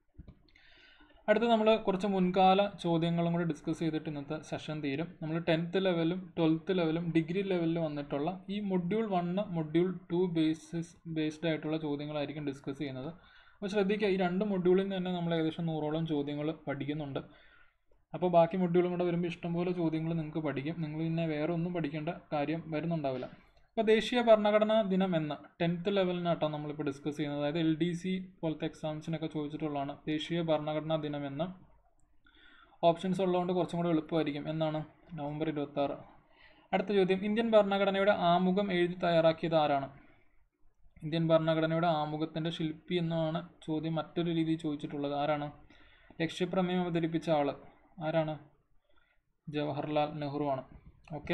അടുത്ത് നമ്മൾ കുറച്ച് മുൻകാല ചോദ്യങ്ങളും കൂടി ഡിസ്കസ് ചെയ്തിട്ട് ഇന്നത്തെ സെഷൻ തീരും നമ്മൾ ടെൻത്ത് ലെവലും ട്വൽത്ത് ലെവലും ഡിഗ്രി ലെവലിലും വന്നിട്ടുള്ള ഈ module one module two basis based ആയിട്ടുള്ള ചോദ്യങ്ങളായിരിക്കും ഡിസ്കസ് ചെയ്യുന്നത് അപ്പോൾ ശ്രദ്ധിക്കുക ഈ രണ്ട് മൊഡ്യൂളിൽ നിന്ന് തന്നെ നമ്മൾ ഏകദേശം നൂറോളം ചോദ്യങ്ങൾ പഠിക്കുന്നുണ്ട് അപ്പോൾ ബാക്കി മൊഡ്യൂളും കൂടെ വരുമ്പോൾ ഇഷ്ടംപോലെ ചോദ്യങ്ങൾ നിങ്ങൾക്ക് പഠിക്കും നിങ്ങൾ പിന്നെ വേറെ ഒന്നും പഠിക്കേണ്ട കാര്യം വരുന്നുണ്ടാവില്ല അപ്പോൾ ദേശീയ ഭരണഘടനാ ദിനം എന്ന ടെൻത്ത് ലെവലിനാട്ടോ നമ്മളിപ്പോൾ ഡിസ്കസ് ചെയ്യുന്നത് അതായത് എൽ ഡി സി പോലത്തെ എക്സാംസിനൊക്കെ ചോദിച്ചിട്ടുള്ളതാണ് ദേശീയ ഭരണഘടനാ ദിനം എന്ന ഓപ്ഷൻസ് ഉള്ളതുകൊണ്ട് കുറച്ചും കൂടെ എളുപ്പമായിരിക്കും എന്നാണ് നവംബർ ഇരുപത്താറ് അടുത്ത ചോദ്യം ഇന്ത്യൻ ഭരണഘടനയുടെ ആമുഖം എഴുതി തയ്യാറാക്കിയത് ആരാണ് ഇന്ത്യൻ ഭരണഘടനയുടെ ആമുഖത്തിൻ്റെ ശില്പി എന്നാണ് ചോദ്യം മറ്റൊരു രീതിയിൽ ചോദിച്ചിട്ടുള്ളത് ആരാണ് ലക്ഷ്യപ്രമേയം അവതരിപ്പിച്ച ആൾ ആരാണ് ജവഹർലാൽ നെഹ്റു ആണ് ഓക്കെ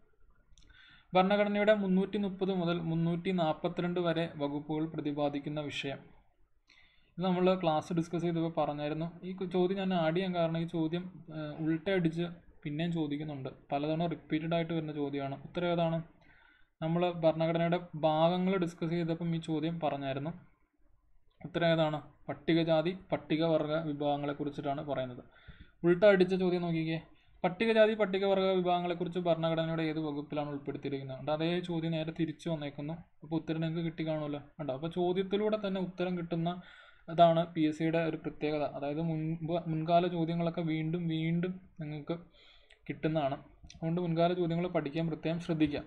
ഭരണഘടനയുടെ മുന്നൂറ്റി മുപ്പത് മുതൽ മുന്നൂറ്റി നാൽപ്പത്തിരണ്ട് വരെ വകുപ്പുകൾ പ്രതിപാദിക്കുന്ന വിഷയം ഇത് നമ്മൾ ക്ലാസ് ഡിസ്കസ് ചെയ്തപ്പോൾ പറഞ്ഞായിരുന്നു ഈ ചോദ്യം ഞാൻ ആഡ് ചെയ്യാൻ കാരണം ഈ ചോദ്യം ഉൾട്ടയടിച്ച് പിന്നെയും ചോദിക്കുന്നുണ്ട് പലതവണ റിപ്പീറ്റഡ് ആയിട്ട് വരുന്ന ചോദ്യമാണ് ഉത്തരം ഏതാണ് നമ്മൾ ഭരണഘടനയുടെ ഭാഗങ്ങൾ ഡിസ്കസ് ചെയ്തപ്പം ഈ ചോദ്യം പറഞ്ഞായിരുന്നു ഉത്തരം ഏതാണ് പട്ടികജാതി പട്ടികവർഗ വിഭാഗങ്ങളെ കുറിച്ചിട്ടാണ് പറയുന്നത് ഉൾട്ട അടിച്ച ചോദ്യം നോക്കിക്കേ പട്ടികജാതി പട്ടികവർഗ വിഭാഗങ്ങളെക്കുറിച്ച് ഭരണഘടനയുടെ ഏത് വകുപ്പിലാണ് ഉൾപ്പെടുത്തിയിരിക്കുന്നത് ഉണ്ട് അതേ ചോദ്യം നേരെ തിരിച്ചു വന്നേക്കുന്നു അപ്പോൾ ഉത്തരം നിങ്ങൾക്ക് കിട്ടി കാണുമല്ലോ ഉണ്ടോ അപ്പോൾ ചോദ്യത്തിലൂടെ തന്നെ ഉത്തരം കിട്ടുന്ന അതാണ് പി എസ് സിയുടെ ഒരു പ്രത്യേകത അതായത് മുൻപ് മുൻകാല ചോദ്യങ്ങളൊക്കെ വീണ്ടും വീണ്ടും നിങ്ങൾക്ക് കിട്ടുന്നതാണ് അതുകൊണ്ട് മുൻകാല ചോദ്യങ്ങൾ പഠിക്കാൻ പ്രത്യേകം ശ്രദ്ധിക്കുക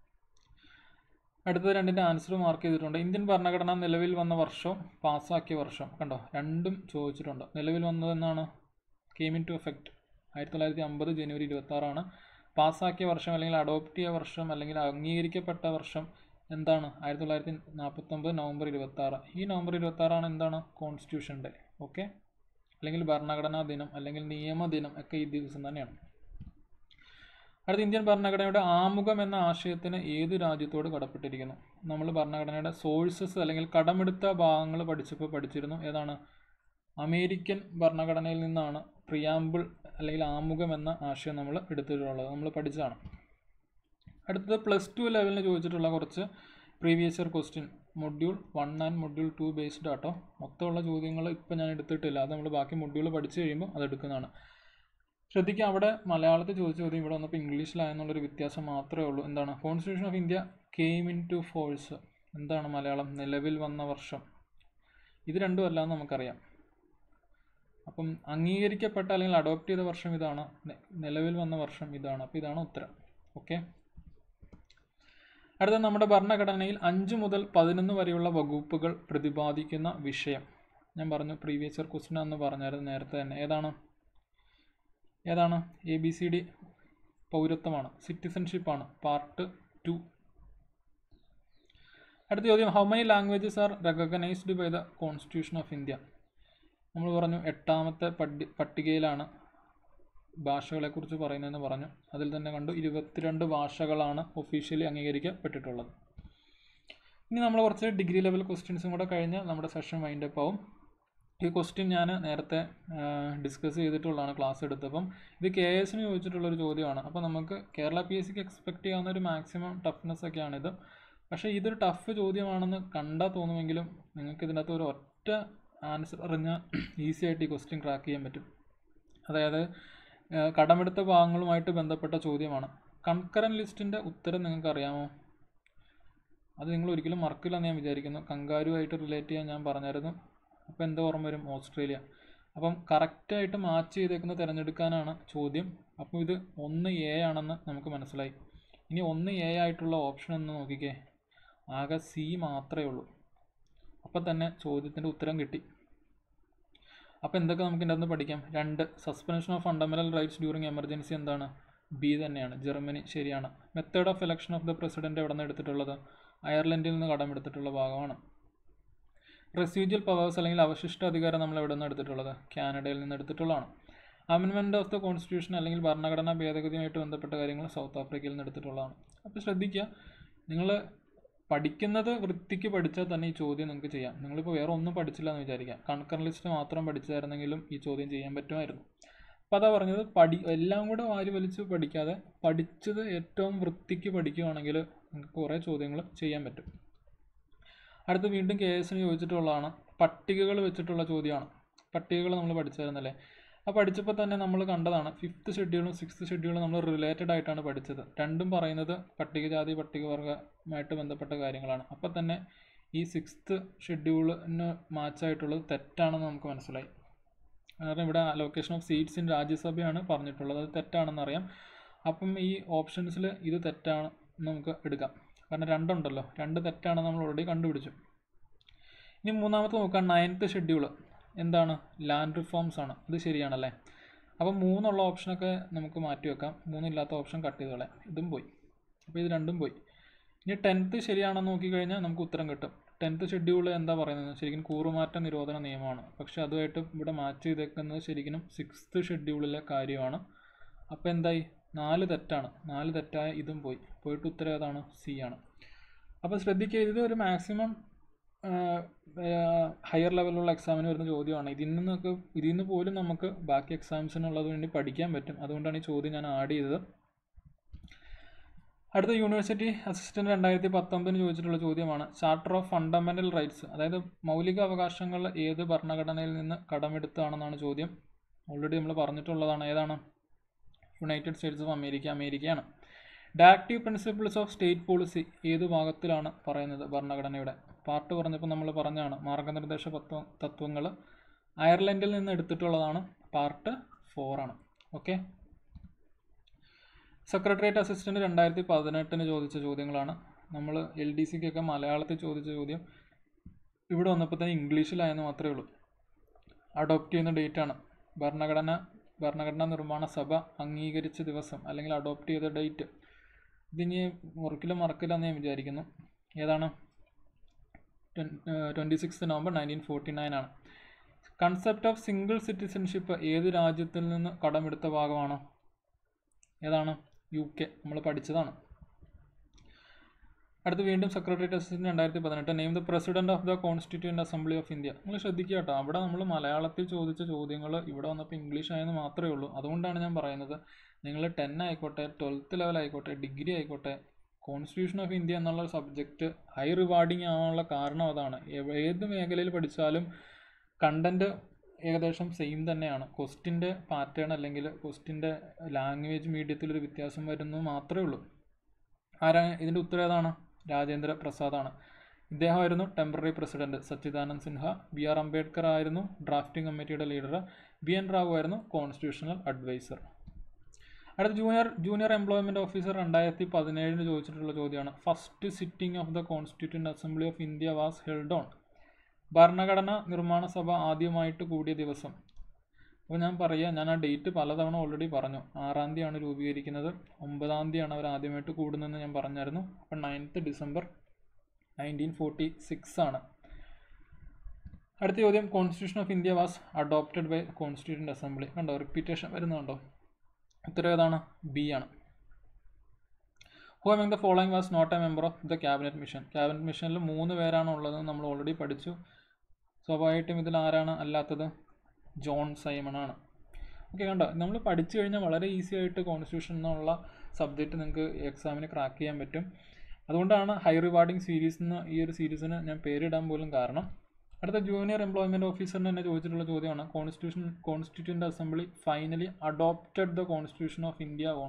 അടുത്തത് രണ്ടിൻ്റെ ആൻസർ മാർക്ക് ചെയ്തിട്ടുണ്ട് ഇന്ത്യൻ ഭരണഘടന നിലവിൽ വന്ന വർഷവും പാസ്സാക്കിയ വർഷം കണ്ടോ രണ്ടും ചോദിച്ചിട്ടുണ്ട് നിലവിൽ വന്നതെന്നാണ് കെയിം ഇൻ ടു എഫക്റ്റ് ആയിരത്തി തൊള്ളായിരത്തി അമ്പത് ജനുവരി ഇരുപത്താറാണ് പാസ്സാക്കിയ വർഷം അല്ലെങ്കിൽ അഡോപ്റ്റ് ചെയ്ത വർഷം അല്ലെങ്കിൽ അംഗീകരിക്കപ്പെട്ട വർഷം എന്താണ് ആയിരത്തി തൊള്ളായിരത്തി നാൽപ്പത്തൊമ്പത് നവംബർ ഇരുപത്താറ് ഈ നവംബർ ഇരുപത്താറാണ് എന്താണ് കോൺസ്റ്റിറ്റ്യൂഷൻ ഡേ ഓക്കെ അല്ലെങ്കിൽ ഭരണഘടനാ ദിനം അല്ലെങ്കിൽ നിയമദിനം ഒക്കെ ഈ ദിവസം തന്നെയാണ് അടുത്ത ഇന്ത്യൻ ഭരണഘടനയുടെ ആമുഖം എന്ന ആശയത്തിന് ഏത് രാജ്യത്തോട് കടപ്പെട്ടിരിക്കുന്നു നമ്മൾ ഭരണഘടനയുടെ സോഴ്സസ് അല്ലെങ്കിൽ കടമെടുത്ത ഭാഗങ്ങൾ പഠിച്ചപ്പോൾ പഠിച്ചിരുന്നു ഏതാണ് അമേരിക്കൻ ഭരണഘടനയിൽ നിന്നാണ് പ്രിയാമ്പിൾ അല്ലെങ്കിൽ ആമുഖം എന്ന ആശയം നമ്മൾ എടുത്തിട്ടുള്ളത് നമ്മൾ പഠിച്ചതാണ് അടുത്തത് പ്ലസ് ടു ലെവലിന് ചോദിച്ചിട്ടുള്ള കുറച്ച് previous year question module one and module two based ആട്ടോ മൊത്തമുള്ള ചോദ്യങ്ങൾ ഇപ്പം ഞാൻ എടുത്തിട്ടില്ല അത് നമ്മൾ ബാക്കി മൊഡ്യൂൾ പഠിച്ചു കഴിയുമ്പോൾ അത് എടുക്കുന്നതാണ് ശ്രദ്ധിക്കുക അവിടെ മലയാളത്തിൽ ചോദിച്ച ചോദ്യം ഇവിടെ വന്നപ്പോൾ ഇംഗ്ലീഷിലായെന്നുള്ളൊരു വ്യത്യാസം മാത്രമേ ഉള്ളൂ എന്താണ് constitution of India came into force എന്താണ് മലയാളം നിലവിൽ വന്ന വർഷം ഇത് രണ്ടും അല്ലാന്ന് നമുക്കറിയാം അപ്പം അംഗീകരിക്കപ്പെട്ട അല്ലെങ്കിൽ അഡോപ്റ്റ് ചെയ്ത വർഷം ഇതാണ് നിലവിൽ വന്ന വർഷം ഇതാണ് അപ്പോൾ ഇതാണ് ഉത്തരം ഓക്കെ അടുത്ത നമ്മുടെ ഭരണഘടനയിൽ അഞ്ച് മുതൽ പതിനൊന്ന് വരെയുള്ള വകുപ്പുകൾ പ്രതിപാദിക്കുന്ന വിഷയം ഞാൻ പറഞ്ഞു പ്രീവിയസ് ഇയർ ക്വസ്റ്റ്യൻ എന്ന് പറഞ്ഞായിരുന്നു നേരത്തെ തന്നെ ഏതാണ് ഏതാണ് എ ബി സി ഡി പൗരത്വമാണ് സിറ്റിസൺഷിപ്പാണ് പാർട്ട് ടു അടുത്ത ചോദ്യം how many languages are recognised by the constitution of India നമ്മൾ പറഞ്ഞു എട്ടാമത്തെ പട്ടി പട്ടികയിലാണ് ഭാഷകളെക്കുറിച്ച് പറയുന്നതെന്ന് പറഞ്ഞു അതിൽ തന്നെ കണ്ടു ഇരുപത്തിരണ്ട് ഭാഷകളാണ് ഒഫീഷ്യലി അംഗീകരിക്കപ്പെട്ടിട്ടുള്ളത് ഇനി നമ്മൾ കുറച്ച് ഡിഗ്രി ലെവൽ ക്വസ്റ്റ്യൻസും കൂടെ കഴിഞ്ഞ് നമ്മുടെ സെഷൻ വൈൻഡപ്പ് ആവും ഈ ക്വസ്റ്റ്യൻ ഞാൻ നേരത്തെ ഡിസ്കസ് ചെയ്തിട്ടുള്ളതാണ് ക്ലാസ് എടുത്തപ്പം ഇത് കെ എസിന് ചോദിച്ചിട്ടുള്ളൊരു ചോദ്യമാണ് അപ്പോൾ നമുക്ക് കേരള പി എസ് സിക്ക് എക്സ്പെക്ട് ചെയ്യാവുന്ന ഒരു മാക്സിമം ടഫ്നെസ് ഒക്കെയാണിത് പക്ഷേ ഇതൊരു ടഫ് ചോദ്യമാണെന്ന് കണ്ടാൽ തോന്നുമെങ്കിലും നിങ്ങൾക്ക് ഇതിനകത്ത് ഒരു ഒറ്റ ആൻസർ അറിഞ്ഞാൽ ഈസി ആയിട്ട് ഈ ക്വസ്റ്റ്യൻ ക്രാക്ക് ചെയ്യാൻ പറ്റും അതായത് കടമെടുത്ത ഭാഗങ്ങളുമായിട്ട് ബന്ധപ്പെട്ട ചോദ്യമാണ് കൺകറൻ ലിസ്റ്റിൻ്റെ ഉത്തരം നിങ്ങൾക്ക് അറിയാമോ അത് നിങ്ങൾ ഒരിക്കലും മറക്കില്ലെന്ന് ഞാൻ വിചാരിക്കുന്നു കങ്കാരുമായിട്ട് റിലേറ്റ് ചെയ്യാൻ ഞാൻ പറഞ്ഞായിരുന്നു അപ്പോൾ എന്താ ഓർമ്മ വരും ഓസ്ട്രേലിയ അപ്പം കറക്റ്റായിട്ട് മാച്ച് ചെയ്തേക്കുന്ന തിരഞ്ഞെടുക്കാനാണ് ചോദ്യം അപ്പോൾ ഇത് ഒന്ന് എ ആണെന്ന് നമുക്ക് മനസ്സിലായി ഇനി ഒന്ന് എ ആയിട്ടുള്ള ഓപ്ഷൻ ഒന്ന് നോക്കിക്കേ ആകെ സി മാത്രമേ ഉള്ളൂ അപ്പം തന്നെ ചോദ്യത്തിൻ്റെ ഉത്തരം കിട്ടി അപ്പോൾ എന്തൊക്കെ നമുക്ക് ഇതിൻ്റെ അകത്ത് പഠിക്കാം രണ്ട് suspension of fundamental rights during emergency എന്താണ് ബി തന്നെയാണ് ജർമ്മനി ശരിയാണ് method of election of the president എവിടെ നിന്ന് എടുത്തിട്ടുള്ളത് അയർലൻഡിൽ നിന്ന് കടമെടുത്തിട്ടുള്ള ഭാഗമാണ് റെസ്യൂജ്വൽ പവേഴ്സ് അല്ലെങ്കിൽ അവശിഷ്ട അധികാരം നമ്മൾ എവിടെ നിന്ന് എടുത്തിട്ടുള്ളത് കാനഡയിൽ നിന്ന് എടുത്തിട്ടുള്ളതാണ് അമെൻമെൻറ്റ് ഓഫ് ദ കോൺസ്റ്റിറ്റ്യൂഷൻ അല്ലെങ്കിൽ ഭരണഘടനാ ഭേദഗതിയുമായിട്ട് ബന്ധപ്പെട്ട കാര്യങ്ങൾ സൗത്ത് ആഫ്രിക്കയിൽ നിന്ന് എടുത്തിട്ടുള്ളതാണ് അപ്പോൾ ശ്രദ്ധിക്കുക നിങ്ങൾ പഠിക്കുന്നത് വൃത്തിക്ക് പഠിച്ചാൽ തന്നെ ഈ ചോദ്യം നിങ്ങൾക്ക് ചെയ്യാം നിങ്ങളിപ്പോൾ വേറെ ഒന്നും പഠിച്ചില്ല എന്ന് വിചാരിക്കാം കണക്കർ ലിസ്റ്റ് മാത്രം പഠിച്ചായിരുന്നെങ്കിലും ഈ ചോദ്യം ചെയ്യാൻ പറ്റുമായിരുന്നു അപ്പോൾ അതാ പറഞ്ഞത് പഠി എല്ലാം കൂടെ വാരി വലിച്ച് പഠിക്കാതെ പഠിച്ചത് ഏറ്റവും വൃത്തിക്ക് പഠിക്കുകയാണെങ്കിൽ നിങ്ങൾക്ക് കുറേ ചോദ്യങ്ങൾ ചെയ്യാൻ പറ്റും അടുത്ത് വീണ്ടും കെ എസിന് ചോദിച്ചിട്ടുള്ളതാണ് പട്ടികകൾ വെച്ചിട്ടുള്ള ചോദ്യമാണ് പട്ടികകൾ നമ്മൾ പഠിച്ചായിരുന്നല്ലേ ആ പഠിച്ചപ്പോൾ തന്നെ നമ്മൾ കണ്ടതാണ് ഫിഫ്ത്ത് ഷെഡ്യൂളും സിക്സ്ത് ഷെഡ്യൂളും നമ്മൾ റിലേറ്റഡ് ആയിട്ടാണ് പഠിച്ചത് രണ്ടും പറയുന്നത് പട്ടികജാതി പട്ടികവർഗമായിട്ട് ബന്ധപ്പെട്ട കാര്യങ്ങളാണ് അപ്പോൾ തന്നെ ഈ സിക്സ്ത് ഷെഡ്യൂളിന് മാച്ചായിട്ടുള്ളത് തെറ്റാണെന്ന് നമുക്ക് മനസ്സിലായി കാരണം ഇവിടെ അലോക്കേഷൻ ഓഫ് സീറ്റ്സ് ഇൻ രാജ്യസഭയാണ് പറഞ്ഞിട്ടുള്ളത് അത് തെറ്റാണെന്നറിയാം അപ്പം ഈ ഓപ്ഷൻസിൽ ഇത് തെറ്റാണ് നമുക്ക് എടുക്കാം കാരണം രണ്ടുണ്ടല്ലോ രണ്ട് തെറ്റാണ് നമ്മൾ ഓൾറെഡി കണ്ടുപിടിച്ചു ഇനി മൂന്നാമത്തെ നോക്കാം നയൻത്ത് ഷെഡ്യൂൾ എന്താണ് ലാൻഡ് റിഫോംസ് ആണ് ഇത് ശരിയാണല്ലേ അപ്പം മൂന്നുള്ള ഓപ്ഷനൊക്കെ നമുക്ക് മാറ്റി വെക്കാം മൂന്നില്ലാത്ത ഓപ്ഷൻ കട്ട് ചെയ്ത് കളയാം ഇതും പോയി അപ്പോൾ ഇത് രണ്ടും പോയി ഇനി ടെൻത്ത് ശരിയാണെന്ന് നോക്കിക്കഴിഞ്ഞാൽ നമുക്ക് ഉത്തരം കിട്ടും ടെൻത്ത് ഷെഡ്യൂൾ എന്താ പറയുന്നത് ശരിക്കും കൂറുമാറ്റ നിരോധന നിയമമാണ് പക്ഷേ അതുമായിട്ട് ഇവിടെ മാച്ച് ചെയ്തേക്കുന്നത് ശരിക്കും സിക്സ്ത് ഷെഡ്യൂളിലെ കാര്യമാണ് അപ്പോൾ എന്തായി നാല് തെറ്റാണ് നാല് തെറ്റായ ഇതും പോയി പോയിട്ട് ഉത്തരം ഏതാണ് സി ആണ് അപ്പോൾ ശ്രദ്ധിക്കുക ഇത് ഒരു മാക്സിമം ഹയർ ലെവലുള്ള എക്സാമിന് വരുന്ന ചോദ്യമാണ് ഇതിൽ നിന്നൊക്കെ ഇതിൽ നിന്ന് പോലും നമുക്ക് ബാക്കി എക്സാംസിനുള്ളത് വേണ്ടി പഠിക്കാൻ പറ്റും അതുകൊണ്ടാണ് ഈ ചോദ്യം ഞാൻ ആഡ് ചെയ്തത് അടുത്ത യൂണിവേഴ്സിറ്റി അസിസ്റ്റന്റ് രണ്ടായിരത്തി പത്തൊമ്പതിന് ചോദിച്ചിട്ടുള്ള ചോദ്യമാണ് ചാർട്ടർ ഓഫ് ഫണ്ടമെന്റൽ റൈറ്റ്സ് അതായത് മൗലിക അവകാശങ്ങൾ ഏത് ഭരണഘടനയിൽ നിന്ന് കടമെടുത്താണെന്നാണ് ചോദ്യം ഓൾറെഡി നമ്മൾ പറഞ്ഞിട്ടുള്ളതാണ് ഏതാണ് യുണൈറ്റഡ് സ്റ്റേറ്റ്സ് ഓഫ് അമേരിക്ക അമേരിക്കയാണ് directive principles of state policy ഏത് ഭാഗത്തിലാണ് പറയുന്നത് ഭരണഘടനയുടെ പാർട്ട് പറഞ്ഞപ്പോൾ നമ്മൾ പറഞ്ഞതാണ് മാർഗനിർദ്ദേശ തത്വ തത്വങ്ങൾ അയർലൻഡിൽ നിന്ന് എടുത്തിട്ടുള്ളതാണ് പാർട്ട് ഫോറാണ് ഓക്കെ സെക്രട്ടേറിയറ്റ് അസിസ്റ്റന്റ് രണ്ടായിരത്തി പതിനെട്ടിന് ചോദിച്ച ചോദ്യങ്ങളാണ് നമ്മൾ എൽ ഡി സിക്കൊക്കെ മലയാളത്തിൽ ചോദിച്ച ചോദ്യം ഇവിടെ വന്നപ്പോൾ തന്നെ ഇംഗ്ലീഷിലായെന്ന് മാത്രമേ ഉള്ളൂ അഡോപ്റ്റ് ചെയ്യുന്ന ഡേറ്റ് ആണ് ഭരണഘടന ഭരണഘടനാ നിർമ്മാണ സഭ അംഗീകരിച്ച ദിവസം അല്ലെങ്കിൽ അഡോപ്റ്റ് ചെയ്ത ഡേറ്റ് ഇതിനി മുറിക്കില്ല മറക്കില്ല എന്ന് ഞാൻ വിചാരിക്കുന്നു ഏതാണ് twenty six November nineteen forty nine ആണ് കൺസെപ്റ്റ് ഓഫ് സിംഗിൾ സിറ്റിസൺഷിപ്പ് ഏത് രാജ്യത്തിൽ നിന്ന് കടമെടുത്ത ഭാഗമാണ് ഏതാണ് യു കെ നമ്മൾ പഠിച്ചതാണ് അടുത്ത് വീണ്ടും സെക്രട്ടേറിയറ്റ് അസിസ്റ്റന്റ് രണ്ടായിരത്തി പതിനെട്ട് name the president of the constituent assembly of India നിങ്ങൾ ശ്രദ്ധിക്കുക കേട്ടോ അവിടെ നമ്മൾ മലയാളത്തിൽ ചോദിച്ച ചോദ്യങ്ങൾ ഇവിടെ വന്നപ്പോൾ ഇംഗ്ലീഷ് ആയെന്ന് മാത്രമേ ഉള്ളൂ അതുകൊണ്ടാണ് ഞാൻ പറയുന്നത് നിങ്ങൾ ടെൻ ആയിക്കോട്ടെ ട്വൽത്ത് ലെവൽ ആയിക്കോട്ടെ ഡിഗ്രി ആയിക്കോട്ടെ കോൺസ്റ്റിറ്റ്യൂഷൻ ഓഫ് ഇന്ത്യ എന്നുള്ള സബ്ജക്റ്റ് ഹൈ റിവാർഡിങ് ആവാനുള്ള കാരണം അതാണ് ഏത് മേഖലയിൽ പഠിച്ചാലും കണ്ടന്റ് ഏകദേശം സെയിം തന്നെയാണ് ക്വസ്റ്റിൻ്റെ പാറ്റേൺ അല്ലെങ്കിൽ ക്വസ്റ്റിൻ്റെ ലാംഗ്വേജ് മീഡിയത്തിലൊരു വ്യത്യാസം വരുന്നത് മാത്രമേ ഉള്ളൂ ആരാ ഇതിൻ്റെ ഉത്തരം ഏതാണ് രാജേന്ദ്ര പ്രസാദാണ് ഇദ്ദേഹമായിരുന്നു temporary president Sachchidanand Sinha B R Ambedkar ആയിരുന്നു ഡ്രാഫ്റ്റിംഗ് കമ്മിറ്റിയുടെ ലീഡർ ബി എൻ റാവു ആയിരുന്നു കോൺസ്റ്റിറ്റ്യൂഷണൽ അഡ്വൈസർ അടുത്ത ജൂനിയർ ജൂനിയർ എംപ്ലോയ്മെൻറ്റ് ഓഫീസർ രണ്ടായിരത്തി പതിനേഴിന് ചോദിച്ചിട്ടുള്ള ചോദ്യമാണ് first sitting of the constituent assembly of India was held on ഭരണഘടന നിർമ്മാണ സഭ ആദ്യമായിട്ട് കൂടിയ ദിവസം അപ്പോൾ ഞാൻ പറയാം ഞാൻ ആ ഡേറ്റ് പലതവണ ഓൾറെഡി പറഞ്ഞു ആറാം തീയതിയാണ് രൂപീകരിക്കുന്നത് ഒമ്പതാം തീയതിയാണ് അവർ ആദ്യമായിട്ട് കൂടുന്നതെന്ന് ഞാൻ പറഞ്ഞായിരുന്നു അപ്പം ninth December nineteen forty six ആണ് അടുത്ത ചോദ്യം constitution of India was adopted by constituent assembly കണ്ടോ റിപ്പീറ്റേഷൻ വരുന്നുണ്ടോ ഉത്തരം ഏതാണ് ബി ആണ് who among the following was not a member of the cabinet mission cabinet മിഷനിൽ മൂന്ന് പേരാണ് ഉള്ളത് നമ്മൾ ഓൾറെഡി പഠിച്ചു സ്വാഭാവികമായിട്ടും ഇതിൽ ആരാണ് അല്ലാത്തത് ജോൺ സൈമൺ ആണ് ഓക്കെ കണ്ടോ നമ്മൾ പഠിച്ചു കഴിഞ്ഞാൽ വളരെ ഈസി ആയിട്ട് കോൺസ്റ്റിറ്റ്യൂഷൻ എന്നുള്ള സബ്ജക്റ്റ് നിങ്ങൾക്ക് എക്സാമിന് ക്രാക്ക് ചെയ്യാൻ പറ്റും അതുകൊണ്ടാണ് ഹൈ റിവാർഡിംഗ് സീരീസ് എന്ന് ഈ ഒരു സീരീസിന് ഞാൻ പേരിടാൻ പോലും കാരണം അടുത്ത ജൂനിയർ എംപ്ലോയ്മെൻറ്റ് ഓഫീസറിന് തന്നെ ചോദിച്ചിട്ടുള്ള ചോദ്യമാണ് constitution constituent assembly finally adopted the constitution of India on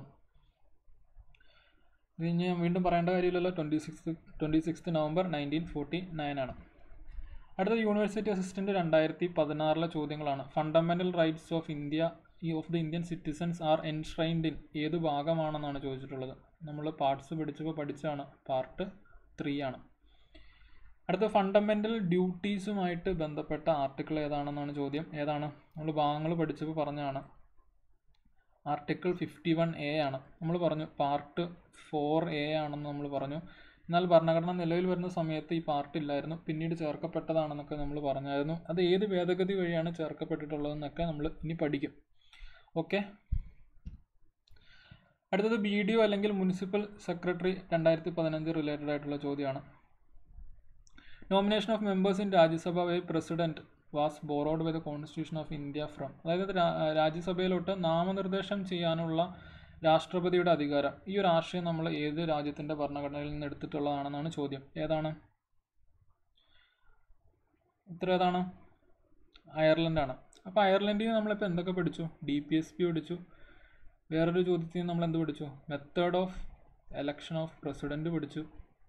ഇത് ഇനി ഞാൻ വീണ്ടും പറയേണ്ട കാര്യമില്ലല്ലോ twenty six twenty six November nineteen forty nine ആണ് അടുത്ത യൂണിവേഴ്സിറ്റി അസിസ്റ്റൻ്റ് രണ്ടായിരത്തി പതിനാറിലെ ചോദ്യങ്ങളാണ് ഫണ്ടമെൻ്റൽ റൈറ്റ്സ് ഓഫ് ഇന്ത്യ ഈ of the Indian citizens are enshrined in ഏത് ഭാഗമാണെന്നാണ് ചോദിച്ചിട്ടുള്ളത് നമ്മൾ പാർട്സ് പഠിച്ചപ്പോൾ പഠിച്ചാണ് പാർട്ട് ത്രീ ആണ് അടുത്ത ഫണ്ടമെൻ്റൽ ഡ്യൂട്ടീസുമായിട്ട് ബന്ധപ്പെട്ട ആർട്ടിക്കിൾ ഏതാണെന്നാണ് ചോദ്യം ഏതാണ് നമ്മൾ ഭാഗങ്ങൾ പഠിച്ചപ്പോൾ പറഞ്ഞാണ് ആർട്ടിക്കിൾ ഫിഫ്റ്റി വൺ എ ആണ് നമ്മൾ പറഞ്ഞു പാർട്ട് ഫോർ എ ആണെന്ന് നമ്മൾ പറഞ്ഞു എന്നാൽ ഭരണഘടന നിലവിൽ വരുന്ന സമയത്ത് ഈ പാർട്ട് ഇല്ലായിരുന്നു പിന്നീട് ചേർക്കപ്പെട്ടതാണെന്നൊക്കെ നമ്മൾ പറഞ്ഞായിരുന്നു അത് ഏത് ഭേദഗതി വഴിയാണ് ചേർക്കപ്പെട്ടിട്ടുള്ളതെന്നൊക്കെ നമ്മൾ ഇനി പഠിക്കും ഓക്കെ അടുത്തത് ബി ഡി ഒ അല്ലെങ്കിൽ മുനിസിപ്പൽ സെക്രട്ടറി രണ്ടായിരത്തി പതിനഞ്ച് റിലേറ്റഡ് ആയിട്ടുള്ള ചോദ്യമാണ് nomination of members in Rajya Sabha by president was borrowed by the constitution of India from അതായത് രാ- രാജ്യസഭയിലോട്ട് നാമനിർദ്ദേശം ചെയ്യാനുള്ള രാഷ്ട്രപതിയുടെ അധികാരം ഈ ഒരു ആശയം നമ്മൾ ഏത് രാജ്യത്തിൻ്റെ ഭരണഘടനയിൽ നിന്ന് എടുത്തിട്ടുള്ളതാണെന്നാണ് ചോദ്യം ഏതാണ് ഉത്തരം ഏതാണ് അയർലൻഡാണ് അപ്പോൾ അയർലൻഡിൽ നിന്ന് നമ്മളിപ്പോൾ എന്തൊക്കെ പഠിച്ചു ഡി പി എസ് പി പഠിച്ചു വേറൊരു ചോദ്യത്തിൽ നിന്ന് നമ്മൾ എന്ത് പഠിച്ചു method of election of president പഠിച്ചു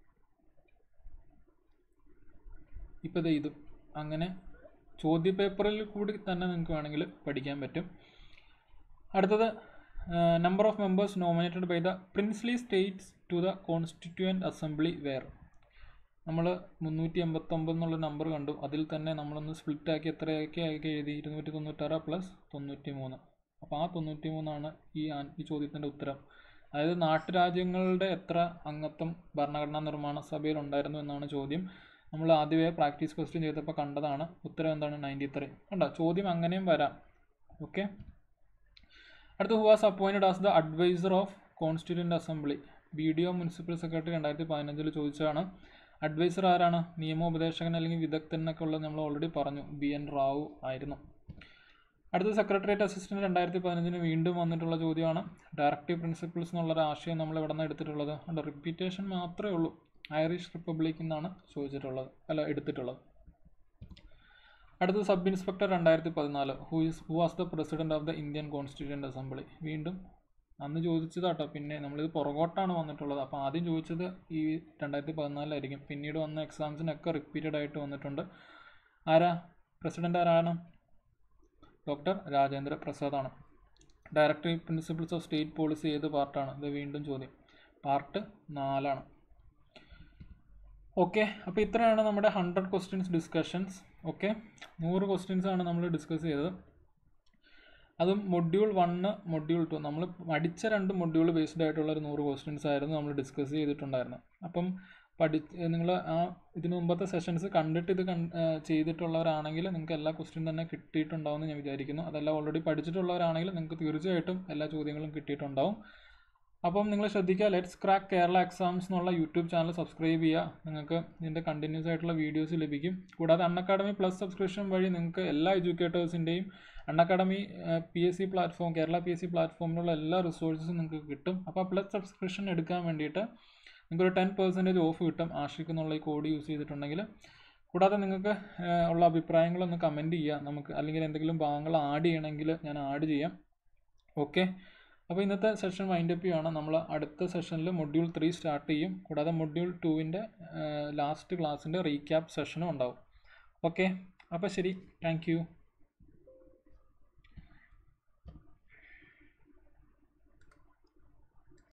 ഇപ്പോൾ ഇത് ഇതും അങ്ങനെ ചോദ്യപേപ്പറിൽ കൂടി തന്നെ നിങ്ങൾക്ക് വേണമെങ്കിൽ പഠിക്കാൻ പറ്റും അടുത്തത് number of members nominated by the princely states to the constituent assembly were നമ്മൾ മുന്നൂറ്റി എൺപത്തൊമ്പത് എന്നുള്ള നമ്പർ കണ്ടു അതിൽ തന്നെ നമ്മളൊന്ന് സ്പ്ലിറ്റ് ആക്കി എത്രയൊക്കെ ആക്കി എഴുതി ഇരുന്നൂറ്റി തൊണ്ണൂറ്റാറ് പ്ലസ് തൊണ്ണൂറ്റി മൂന്ന് അപ്പോൾ ആ തൊണ്ണൂറ്റി മൂന്നാണ് ഈ ആൻ- ഈ ചോദ്യത്തിൻ്റെ ഉത്തരം അതായത് നാട്ടുരാജ്യങ്ങളുടെ എത്ര അംഗത്വം ഭരണഘടനാ നിർമ്മാണ സഭയിൽ ഉണ്ടായിരുന്നു എന്നാണ് ചോദ്യം നമ്മൾ ആദ്യമേ പ്രാക്ടീസ് ക്വസ്റ്റ്യൻ ചെയ്തപ്പോൾ കണ്ടതാണ് ഉത്തരം എന്താണ് നയൻറ്റി ത്രീ കണ്ടോ ചോദ്യം അങ്ങനെയും വരാം ഓക്കെ അടുത്ത who was appointed as the adviser of constituent assembly B D O municipal secretary രണ്ടായിരത്തി പതിനഞ്ചിൽ ചോദിച്ചതാണ് അഡ്വൈസർ ആരാണ് നിയമോപദേശകൻ അല്ലെങ്കിൽ വിദഗ്ധൻ എന്നൊക്കെ ഉള്ളത് നമ്മൾ ഓൾറെഡി പറഞ്ഞു ബി എൻ റാവു ആയിരുന്നു അടുത്ത സെക്രട്ടേറിയറ്റ് അസിസ്റ്റന്റ് രണ്ടായിരത്തി പതിനഞ്ചിന് വീണ്ടും വന്നിട്ടുള്ള ചോദ്യമാണ് ഡയറക്റ്റീവ് പ്രിൻസിപ്പിൾസ് എന്നുള്ളൊരു ആശയം നമ്മൾ എവിടെ നിന്നാണ് എടുത്തിട്ടുള്ളത് അതുകൊണ്ട് റിപ്പീറ്റേഷൻ മാത്രമേ ഉള്ളൂ ഐറിഷ് റിപ്പബ്ലിക്കിൽ നിന്നാണ് ചോദിച്ചിട്ടുള്ളത് അല്ല എടുത്തിട്ടുള്ളത് അടുത്ത സബ് ഇൻസ്പെക്ടർ രണ്ടായിരത്തി പതിനാല് who is who was the president of the Indian constituent assembly വീണ്ടും അന്ന് ചോദിച്ചതാട്ടോ പിന്നെ നമ്മളിത് പുറകോട്ടാണ് വന്നിട്ടുള്ളത് അപ്പോൾ ആദ്യം ചോദിച്ചത് ഈ രണ്ടായിരത്തി പതിനാലിലായിരിക്കും പിന്നീട് വന്ന എക്സാംസിനൊക്കെ റിപ്പീറ്റഡ് ആയിട്ട് വന്നിട്ടുണ്ട് ആരാ പ്രസിഡന്റ് ആരാണ് ഡോക്ടർ രാജേന്ദ്ര പ്രസാദാണ് directorate principles of state policy ഏത് പാർട്ടാണ് ഇത് വീണ്ടും ചോദ്യം പാർട്ട് നാലാണ് ഓക്കെ അപ്പോൾ ഇത്രയാണ് നമ്മുടെ ഹൺഡ്രഡ് ക്വസ്റ്റ്യൻസ് ഡിസ്കഷൻസ് ഓക്കെ നൂറ് ക്വസ്റ്റ്യൻസ് ആണ് നമ്മൾ ഡിസ്കസ് ചെയ്തത് അതും മൊഡ്യൂൾ വണ്ണ് മൊഡ്യൂൾ ടു നമ്മൾ പഠിച്ച രണ്ട് മൊഡ്യൂൾ ബേസ്ഡ് ആയിട്ടുള്ള ഒരു നൂറ് ക്വസ്റ്റ്യൻസ് ആയിരുന്നു നമ്മൾ ഡിസ്കസ് ചെയ്തിട്ടുണ്ടായിരുന്നത് അപ്പം പഠി നിങ്ങൾ ആ ഇതിനു മുമ്പത്തെ സെഷൻസ് കണ്ടിട്ട് ഇത് കൺ ആ, ചെയ്തിട്ടുള്ളവരാണെങ്കിൽ നിങ്ങൾക്ക് എല്ലാ ക്വസ്റ്റ്യൻ തന്നെ കിട്ടിയിട്ടുണ്ടാവുമെന്ന് ഞാൻ വിചാരിക്കുന്നു അതല്ല ഓൾറെഡി പഠിച്ചിട്ടുള്ളവരാണെങ്കിൽ നിങ്ങൾക്ക് തീർച്ചയായിട്ടും എല്ലാ ചോദ്യങ്ങളും കിട്ടിയിട്ടുണ്ടാവും അപ്പം നിങ്ങൾ ശ്രദ്ധിക്കുക ലെറ്റ്സ് ക്രാക്ക് കേരള എക്സാംസ് എന്നുള്ള യൂട്യൂബ് ചാനൽ സബ്സ്ക്രൈബ് ചെയ്യുക നിങ്ങൾക്ക് ഇതിൻ്റെ കണ്ടിന്യൂസ് ആയിട്ടുള്ള വീഡിയോസ് ലഭിക്കും കൂടാതെ അൺ അക്കാഡമി പ്ലസ് സബ്സ്ക്രിപ്ഷൻ വഴി നിങ്ങൾക്ക് എല്ലാ എഡ്യൂക്കേറ്റേഴ്സിൻ്റെയും Unacademy P S C platform Kerala P S C പ്ലാറ്റ്ഫോമിലുള്ള എല്ലാ റിസോഴ്സസും നിങ്ങൾക്ക് കിട്ടും അപ്പോൾ പ്ലസ് സബ്സ്ക്രിപ്ഷൻ എടുക്കാൻ വേണ്ടിയിട്ട് നിങ്ങൾക്കൊരു ടെൻ പെർസെൻറ്റേജ് ഓഫ് കിട്ടും ആഷിക്കുന്നുള്ള ഈ കോഡ് യൂസ് ചെയ്തിട്ടുണ്ടെങ്കിൽ കൂടാതെ നിങ്ങൾക്ക് ഏഹ്, ഉള്ള അഭിപ്രായങ്ങളൊന്ന് കമൻറ്റ് ചെയ്യുക നമുക്ക് അല്ലെങ്കിൽ എന്തെങ്കിലും ഭാഗങ്ങൾ ആഡ് ചെയ്യണമെങ്കിൽ ഞാൻ ആഡ് ചെയ്യാം ഓക്കെ അപ്പോൾ ഇന്നത്തെ സെഷൻ വൈൻഡ് അപ്പ് ചെയ്യുകയാണ് നമ്മൾ അടുത്ത സെഷനിൽ മൊഡ്യൂൾ ത്രീ സ്റ്റാർട്ട് ചെയ്യും കൂടാതെ മൊഡ്യൂൾ ടുവിൻ്റെ ലാസ്റ്റ് ക്ലാസ്സിൻ്റെ റീക്യാപ്പ് സെഷനും ഉണ്ടാവും ഓക്കെ അപ്പോൾ ശരി താങ്ക് യു